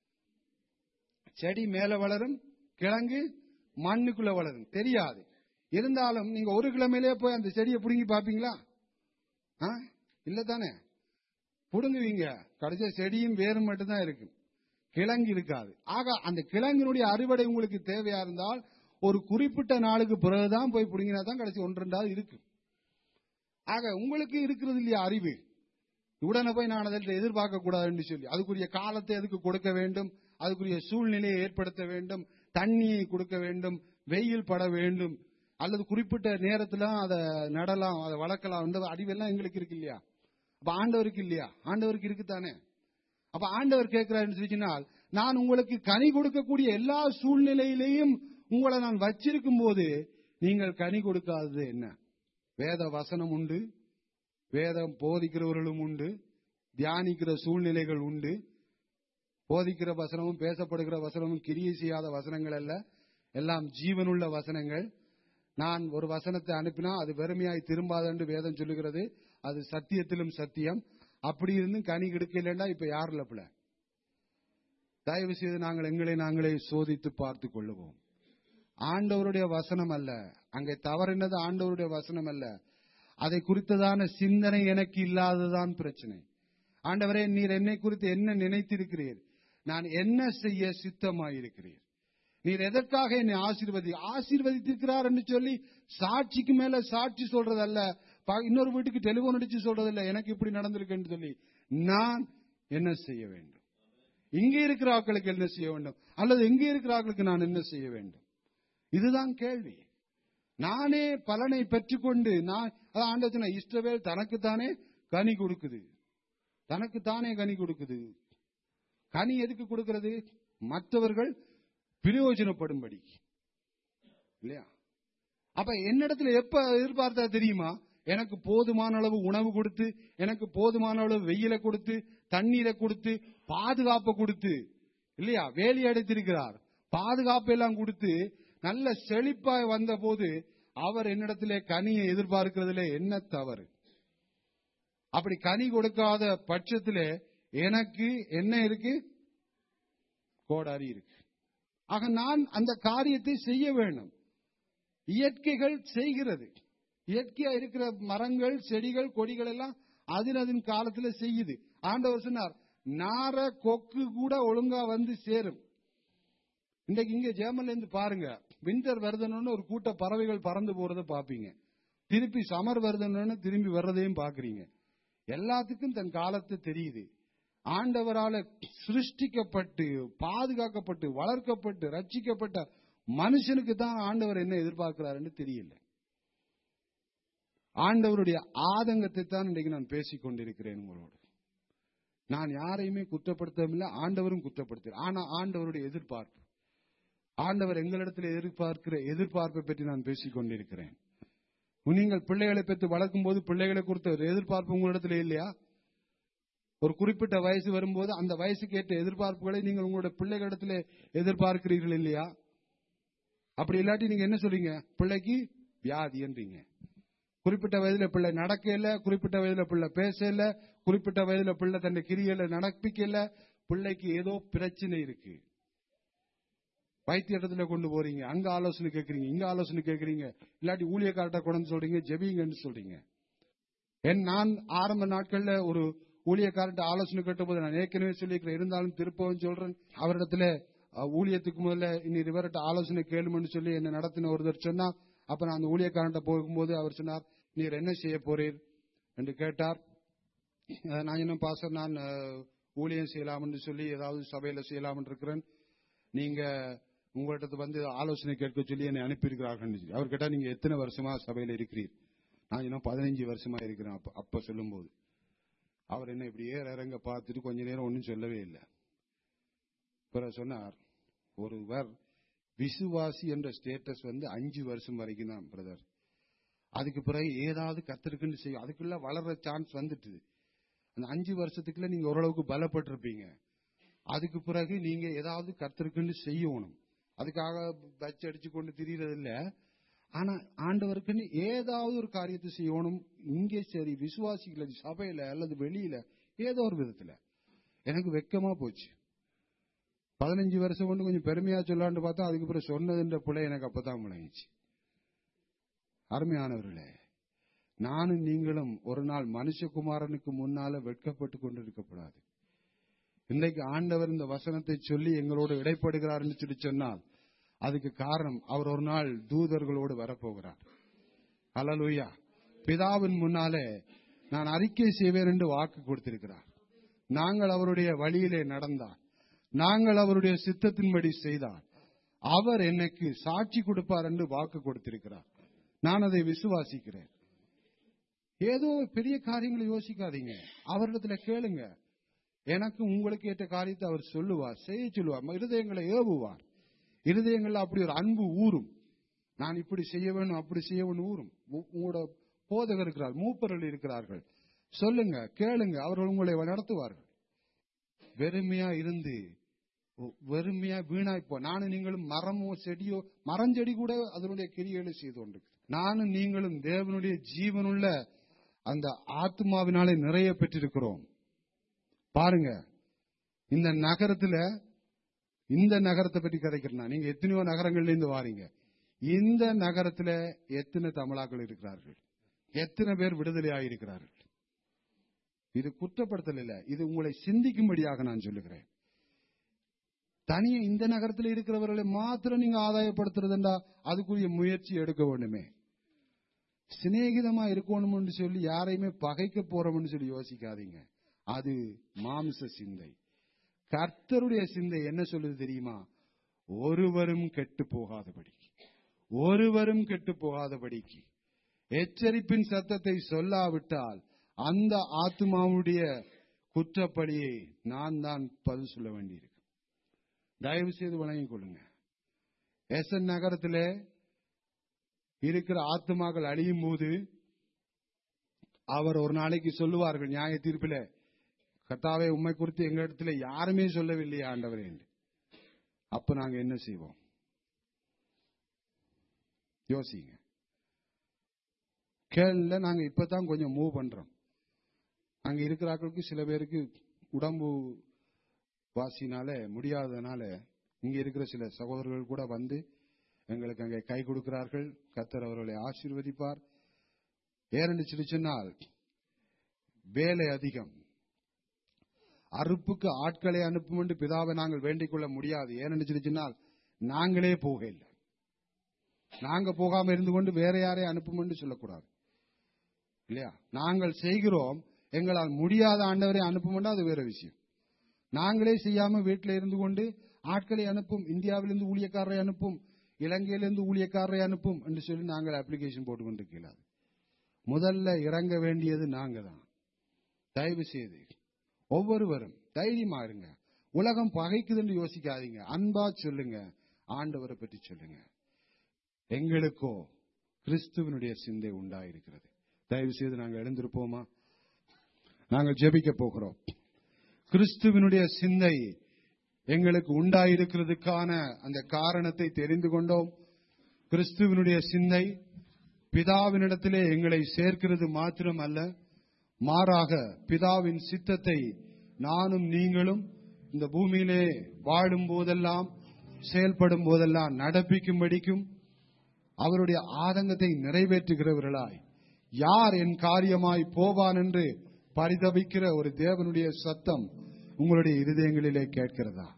செடி மேல வளரும் கிழங்கு மண்ணுக்குள்ள வளரும் தெரியாது இருந்தாலும் நீங்க ஒரு கிழமையிலே போய் அந்த செடியை புடுங்கி பாப்பீங்களா ஆ? இல்ல தானே புடுங்குவீங்க கடைசியா செடியும் வேரும் மட்டும்தான் இருக்கு கிழங்கு இருக்காது ஆக அந்த கிழங்கினுடைய அறுவடை உங்களுக்கு தேவையா இருந்தால் ஒரு குறிப்பிட்ட நாளுக்கு பிறகுதான் போய் புடுங்கினா தான் கடைசி ஒன்று ரெண்டாவது இருக்கு ஆக உங்களுக்கு இருக்கிறது இல்லையா அறிவு உடனே போய் நான் அதை எதிர்பார்க்க கூடாதுன்னு சொல்லி அதுக்குரிய காலத்தை எதுக்கு கொடுக்க வேண்டும் அதுக்குரிய சூழ்நிலையை ஏற்படுத்த வேண்டும் தண்ணியை கொடுக்க வேண்டும் வெயில் பட வேண்டும் அல்லது குறிப்பிட்ட நேரத்துல அதை நடலாம் அதை வளர்க்கலாம் இந்த அறிவெல்லாம் எங்களுக்கு இருக்கு இல்லையா அப்ப ஆண்டவருக்கு இல்லையா ஆண்டவருக்கு இருக்குதானே அப்ப ஆண்டவர் கேட்கிறாருன்னு சொல்லிச்சினால் நான் உங்களுக்கு கனி கொடுக்கக்கூடிய எல்லா சூழ்நிலையிலையும் உங்களை நான் வச்சிருக்கும் போது நீங்கள் கனி கொடுக்காதது என்ன வேத வசனம் உண்டு வேதம் போதிக்கிறவர்களும் உண்டு தியானிக்கிற சூழ்நிலைகள் உண்டு போதிக்கிற வசனமும் பேசப்படுகிற வசனமும் கிரியை செய்யாத வசனங்கள் அல்ல எல்லாம் ஜீவனுள்ள வசனங்கள் நான் ஒரு வசனத்தை அனுப்பினா அது வெறுமையாய் திரும்பாது என்று வேதம் சொல்லுகிறது அது சத்தியத்திலும் சத்தியம் அப்படி இருந்தும் கனி கிடைக்கலன்னா இப்ப யார் லப்ல தயவு செய்து நாங்கள் எங்களை நாங்களே சோதித்து பார்த்து கொள்ளுவோம் ஆண்டவருடைய வசனம் அல்ல அங்கே தவறினது ஆண்டவருடைய வசனம் அல்ல அதை குறித்ததான சிந்தனை எனக்கு இல்லாததுதான் பிரச்சனை ஆண்டவரே நீர் என்னை குறித்து என்ன நினைத்திருக்கிறீர் நான் என்ன செய்ய சித்தமாயிருக்கிறீர் நீர் எதற்காக என்னை ஆசீர்வதி ஆசீர்வதித்திருக்கிறார் என்று சொல்லி சாட்சிக்கு மேல சாட்சி சொல்றதல்ல ப- இன்னொரு வீட்டுக்கு டெலிபோன் அடிச்சு சொல்றதில்ல எனக்கு இப்படி நடந்திருக்குன்னு சொல்லி நான் என்ன செய்ய வேண்டும் இங்கே இருக்கிற ஆட்களுக்கு என்ன செய்ய வேண்டும் அல்லது இங்கே இருக்கிற ஆட்களுக்கு நான் என்ன செய்ய வேண்டும் இதுதான் கேள்வி நானே பலனை பெற்றுக்கொண்டு நான் அதான் ஆண்டவர் சொன்னார், இஸ்ரவேல் தனக்குத்தானே கனி கொடுக்குது தனக்குத்தானே கனி கொடுக்குது கனி எதுக்கு கொடுக்கிறது மற்றவர்கள் பிரயோஜனப்படும்படி இல்லையா அப்ப என்னிடத்துல எப்ப எதிர்பார்த்தா தெரியுமா எனக்கு போதுமான அளவு உணவு கொடுத்து எனக்கு போதுமான அளவு வெயில கொடுத்து தண்ணீரை கொடுத்து பாதுகாப்பை கொடுத்து இல்லையா வேலி அடைத்திருக்கிறார் பாதுகாப்பு எல்லாம் கொடுத்து நல்ல செழிப்பாய் வந்த போது அவர் என்னிடத்திலே கனியை எதிர்பார்க்கிறதுல என்ன தவறு அப்படி கனி கொடுக்காத பட்சத்திலே எனக்கு என்ன இருக்கு கோடாரி இருக்கு ஆக நான் அந்த காரியத்தை செய்ய வேண்டும் இயற்கைகள் செய்கிறது இயற்கையா இருக்கிற மரங்கள் செடிகள் கொடிகள் எல்லாம் அதின் அதன் காலத்துல செய்யுது ஆண்டவர் சொன்னார் நார கொக்கு கூட ஒழுங்கா வந்து சேரும் இன்றைக்கு இங்க ஜெர்மன்ல இருந்து பாருங்க வின்டர் வருதுன்னு ஒரு கூட்ட பறவைகள் பறந்து போறத பாப்பீங்க திருப்பி சமர் வருதுன்னு திரும்பி வர்றதையும் பாக்குறீங்க எல்லாத்துக்கும் தன் காலத்து தெரியுது ஆண்டவரால சிருஷ்டிக்கப்பட்டு பாதுகாக்கப்பட்டு வளர்க்கப்பட்டு ரட்சிக்கப்பட்ட மனுஷனுக்கு தான் ஆண்டவர் என்ன எதிர்பார்க்கிறாருன்னு தெரியல ஆண்டவருடைய ஆதங்கத்தை தான் இன்றைக்கு நான் பேசிக் கொண்டிருக்கிறேன் உங்களோடு நான் யாரையுமே குற்றப்படுத்தவில்லை ஆண்டவரும் குற்றப்படுத்த ஆனா ஆண்டவருடைய எதிர்பார்ப்பு ஆண்டவர் எங்களிடத்தில் எதிர்பார்க்கிற எதிர்பார்ப்பை பற்றி நான் பேசிக் கொண்டிருக்கிறேன் நீங்கள் பிள்ளைகளை பெற்று வளர்க்கும் போது பிள்ளைகளை குறித்த ஒரு எதிர்பார்ப்பு உங்களிடத்துல இல்லையா ஒரு குறிப்பிட்ட வயசு வரும்போது அந்த வயசுக்கு ஏற்ற எதிர்பார்ப்புகளை நீங்கள் உங்களுடைய பிள்ளைகளிடத்துல எதிர்பார்க்கிறீர்கள் இல்லையா அப்படி இல்லாட்டி நீங்க என்ன சொல்றீங்க பிள்ளைக்கு வியாதி என்றீங்க குறிப்பிட்ட வயதுல பிள்ளை நடக்கல குறிப்பிட்ட வயதுல பிள்ளை பேசல குறிப்பிட்ட வயதுல பிள்ளை தன்னை கிரியல நடப்பிக்கல பிள்ளைக்கு ஏதோ பிரச்சனை இருக்கு வைத்தியத்துல கொண்டு போறீங்க அங்க ஆலோசனை கேட்கறீங்க இங்க ஆலோசனை கேட்கறீங்க இல்லாட்டி ஊழியக்கார்ட்ட கொண்டு சொல்றீங்க ஜெபிங்கன்னு சொல்றீங்க என் நான் ஆரம்ப நாட்கள்ல ஒரு ஊழியக்காரர்கிட்ட ஆலோசனை கேட்டபோது நான் ஏற்கனவே சொல்லியிருக்கிறேன் இருந்தாலும் திருப்பவும் சொல்றேன் அவரிடத்துல அஹ், ஊழியத்துக்கு முதல்ல இனி இவர்கிட்ட ஆலோசனை கேளுமென்னு சொல்லி என்ன நடத்தின ஒருத்தர் சொன்னா அப்ப நான் அந்த ஊழியக்காரன்ட்ட போகும்போது அவர் சொன்னார் நீர் என்ன செய்ய போறீர் என்று கேட்டார் அஹ், நான் இன்னும் பாசர் நான் அஹ், ஊழியம் செய்யலாம் என்று சொல்லி ஏதாவது சபையில செய்யலாம் இருக்கிறேன் நீங்க உங்கள்கிட்ட வந்து ஆலோசனை கேட்க சொல்லி என்னை அனுப்பியிருக்கிறார்கள் சொல்லி. அவர் கேட்டா நீங்க எத்தனை வருஷமா சபையில இருக்கிறீர் நான் இன்னும் பதினஞ்சு வருஷமா இருக்கிறேன் அப்ப அப்ப சொல்லும்போது அவர் என்ன இப்படி ஏற இறங்க பார்த்துட்டு கொஞ்ச நேரம் ஒன்றும் சொல்லவே இல்லை பிறகு சொன்னார் ஒருவர் விசுவாசி என்ற ஸ்டேட்டஸ் வந்து அஞ்சு வருஷம் வரைக்கும் தான் பிரதர் அதுக்கு பிறகு ஏதாவது கத்திருக்குன்னு செய்யும் அதுக்குள்ள வளர்ற சான்ஸ் வந்துட்டு அந்த அஞ்சு வருஷத்துக்குள்ள நீங்க ஓரளவுக்கு பலப்பட்டிருப்பீங்க அதுக்கு பிறகு நீங்க ஏதாவது கத்திருக்குன்னு செய்யணும் அதுக்காக பச்சை அடிச்சு கொண்டு திரியறது இல்ல ஆனா ஆண்டவருக்குன்னு ஏதாவது ஒரு காரியத்தை செய்யணும் இங்கே சரி விசுவாசிகள் சபையில அல்லது வெளியில ஏதோ ஒரு விதத்துல எனக்கு வெக்கமா போச்சு பதினஞ்சு வருஷம் கொண்டு கொஞ்சம் பெருமையா சொல்லான்னு பார்த்தா அதுக்கு பிறகு சொன்னதுன்ற பிள்ளை எனக்கு அப்பதான் முழங்கிச்சு அருமையானவர்களே நானும் நீங்களும் ஒரு நாள் மனுஷகுமாரனுக்கு முன்னால வெட்கப்பட்டு கொண்டிருக்கப்படாது இன்றைக்கு ஆண்டவர் இந்த வசனத்தை சொல்லி எங்களோடு இடைப்படுகிறார் என்று சொல்லி சொன்னால் அதுக்கு காரணம் அவர் ஒரு நாள் தூதர்களோடு வரப்போகிறார் அல்லலுயா பிதாவின் முன்னாலே நான் அறிக்கை செய்வேன் என்று வாக்கு கொடுத்திருக்கிறார் நாங்கள் அவருடைய வழியிலே நடந்தார் நாங்கள் அவருடைய சித்தத்தின்படி செய்தார் அவர் எனக்கு சாட்சி கொடுப்பார் என்று வாக்கு கொடுத்திருக்கிறார் நான் அதை விசுவாசிக்கிறேன் ஏதோ பெரிய காரியங்களை யோசிக்காதீங்க அவரிடத்துல கேளுங்க எனக்கு உங்களுக்கு ஏற்ற காரியத்தை அவர் சொல்லுவார் செய்ய சொல்லுவார் இருதயங்களை ஏவுவார் இருதயங்கள்ல அப்படி ஒரு அன்பு ஊறும் நான் இப்படி செய்ய வேணும் அப்படி செய்ய வேணும் ஊறும் உ- உங்களோட போதகர் இருக்கிறார் மூப்பர்கள் இருக்கிறார்கள் சொல்லுங்க கேளுங்க அவர்கள் உங்களை நடத்துவார்கள் வெறுமையா இருந்து ஒ- வெறுமையா வீணாய் போ நானும் நீங்களும் மரமோ செடியோ மரஞ்செடி கூட அதனுடைய கிரியைகளை செய்து கொண்டு நானும் நீங்களும் தேவனுடைய ஜீவனுள்ள அந்த ஆத்மாவினாலே நிறைய பெற்றிருக்கிறோம் பாருங்க இந்த நகரத்துல இந்த நகரத்தை பற்றி கதைக்கிறேன் நீங்க எத்தனையோ நகரங்கள்ல இருந்து வாரீங்க இந்த நகரத்துல எத்தனை தமிழாக்கள் இருக்கிறார்கள் எத்தனை பேர் விடுதலை ஆயிருக்கிறார்கள் இது குற்றப்படுத்தல் இல்ல இது உங்களை சிந்திக்கும்படியாக நான் சொல்லுகிறேன் தனியே இந்த நகரத்தில் இருக்கிறவர்களை மாத்திரம் நீங்க ஆதாயப்படுத்துறதுண்டா அதுக்குரிய முயற்சி எடுக்க வேண்டுமே சிநேகிதமா இருக்கணும்னு சொல்லி யாரையுமே பகைக்க போறோம்னு சொல்லி யோசிக்காதீங்க அது மாம்ச சிந்தை கர்த்தருடைய சிந்தை என்ன சொல்லுது தெரியுமா ஒருவரும் கெட்டு போகாதபடிக்கு ஒருவரும் கெட்டு போகாதபடிக்கு எச்சரிப்பின் சத்தத்தை சொல்லாவிட்டால் அந்த ஆத்மாவுடைய குற்றப்படியை நான் தான் பதில் சொல்ல வேண்டியிருக்கு தயவு செய்து வழங்கிக் கொள்ளுங்க எஸ்என் நகரத்திலே இருக்கிற ஆத்மாக்கள் அழியும் போது அவர் ஒரு நாளைக்கு சொல்லுவார்கள் நியாய தீர்ப்பில கர்த்தாவே உண்மை குறித்து எங்க இடத்துல யாருமே சொல்லவில்லையே ஆண்டவரே என்று அப்ப நாங்க என்ன செய்வோம் யோசிங்க கேள்ல நாங்க இப்பதான் கொஞ்சம் மூவ் பண்றோம் அங்க இருக்கிறார்களுக்கு சில பேருக்கு உடம்பு வாசினால முடியாததுனால இங்க இருக்கிற சில சகோதரர்கள் கூட வந்து எங்களுக்கு அங்கே கை கொடுக்கிறார்கள் கத்தர் அவர்களை ஆசீர்வதிப்பார் ஏன்னு சொல்லி சொன்னால் வேலை அதிகம் அறுப்புக்கு ஆட்களை அனுப்பும் என்று பிதாவை நாங்கள் வேண்டிக் கொள்ள முடியாது ஏன்னு சொல்லி சொன்னால் நாங்களே போக இல்லை நாங்க போகாம இருந்து கொண்டு வேற யாரையும் அனுப்பும் என்று சொல்லக்கூடாது இல்லையா நாங்கள் செய்கிறோம் எங்களால் முடியாத ஆண்டவரை அனுப்பும் அது வேற விஷயம் நாங்களே செய்யாம வீட்டில் இருந்து கொண்டு ஆட்களை அனுப்பும் இந்தியாவிலிருந்து ஊழியக்காரரை அனுப்பும் இலங்கையிலிருந்து ஊழியக்காரரை அனுப்பும் என்று சொல்லி நாங்கள் அப்ளிகேஷன் போட்டு கொண்டிருக்கலாம் முதல்ல இறங்க வேண்டியது நாங்க தான் தயவு செய்து ஒவ்வொருவரும் தைரியமா இருங்க உலகம் பகைக்குதுன்னு யோசிக்காதீங்க அன்பா சொல்லுங்க ஆண்டவரை பற்றி சொல்லுங்க எங்களுக்கோ கிறிஸ்துவனுடைய சிந்தை உண்டாயிருக்கிறது தயவு செய்து நாங்கள் எழுந்திருப்போமா நாங்கள் ஜெபிக்க போகிறோம் கிறிஸ்துவனுடைய சிந்தை எங்களுக்கு உண்டாயிருக்கிறதுக்கான அந்த காரணத்தை தெரிந்து கொண்டோம் கிறிஸ்துவனுடைய சிந்தை பிதாவினிடத்திலே எங்களை சேர்க்கிறது மாத்திரம் அல்ல மாறாக பிதாவின் சித்தத்தை நானும் நீங்களும் இந்த பூமியிலே வாழும் போதெல்லாம் செயல்படும் போதெல்லாம் நடப்பிக்கும்படிக்கும் அவருடைய ஆதங்கத்தை நிறைவேற்றுகிறவர்களாய் யார் என் காரியமாய் போவான் என்று பரிதபிக்கிற ஒரு தேவனுடைய சத்தம் உங்களுடைய இருதயங்களிலே கேட்கிறதா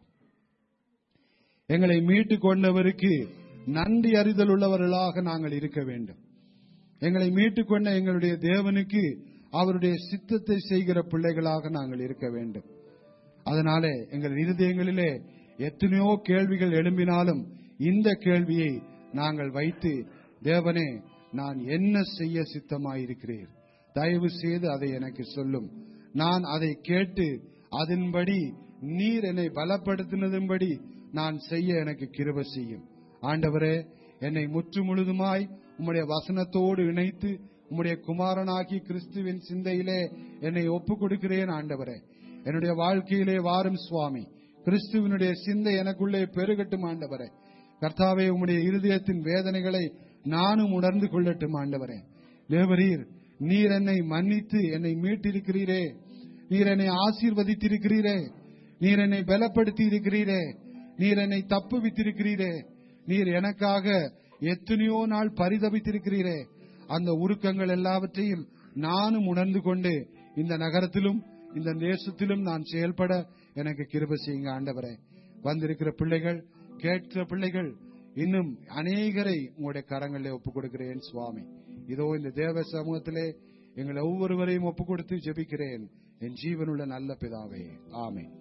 எங்களை மீட்டு கொண்டவருக்கு நன்றி அறிதல் உள்ளவர்களாக நாங்கள் இருக்க வேண்டும் எங்களை மீட்டுக் கொண்ட எங்களுடைய தேவனுக்கு அவருடைய சித்தத்தை செய்கிற பிள்ளைகளாக நாங்கள் இருக்க வேண்டும் அதனாலே எங்கள் இருதயங்களிலே எத்தனையோ கேள்விகள் எழும்பினாலும் இந்த கேள்வியை நாங்கள் வைத்து தேவனே நான் என்ன செய்ய சித்தமாயிருக்கிறேன் தயவு செய்து அதை எனக்கு சொல்லும் நான் அதை கேட்டு அதன்படி நீர் என்னை பலப்படுத்தினதும்படி நான் செய்ய எனக்கு கிருப செய்யும் ஆண்டவரே என்னை முற்று முழுதுமாய் உம்முடைய வசனத்தோடு இணைத்து உம்முடைய குமாரனாகி கிறிஸ்துவின் சிந்தையிலே என்னை ஒப்புக் கொடுக்கிறேன் ஆண்டவரே என்னுடைய வாழ்க்கையிலே வாரும் சுவாமி கிறிஸ்துவனுடைய சிந்தை எனக்குள்ளே பெருகட்டும் ஆண்டவரே கர்த்தாவே உம்முடைய இருதயத்தின் வேதனைகளை நானும் உணர்ந்து கொள்ளட்டும் ஆண்டவரே தேவரீர் நீர் என்னை மன்னித்து என்னை மீட்டிருக்கிறீரே நீர் என்னை ஆசீர்வதித்திருக்கிறீரே நீர் என்னை பலப்படுத்தி இருக்கிறீரே நீர் என்னை தப்புவித்திருக்கிறீரே நீர் எனக்காக எத்தனையோ நாள் பரிதபித்திருக்கிறீரே அந்த உருக்கங்கள் எல்லாவற்றையும் நானும் உணர்ந்து கொண்டு இந்த நகரத்திலும் இந்த தேசத்திலும் நான் செயல்பட எனக்கு கிருப செய்யுங்க ஆண்டவரே வந்திருக்கிற பிள்ளைகள் கேட்கிற பிள்ளைகள் இன்னும் அநேகரை உங்களுடைய கரங்களிலே ஒப்புக் கொடுக்கிறேன் சுவாமி இதோ இந்த தேவ சமூகத்திலே எங்களை ஒவ்வொருவரையும் ஒப்புக் கொடுத்து ஜெபிக்கிறேன் என் ஜீவனுள்ள நல்ல பிதாவே ஆமென்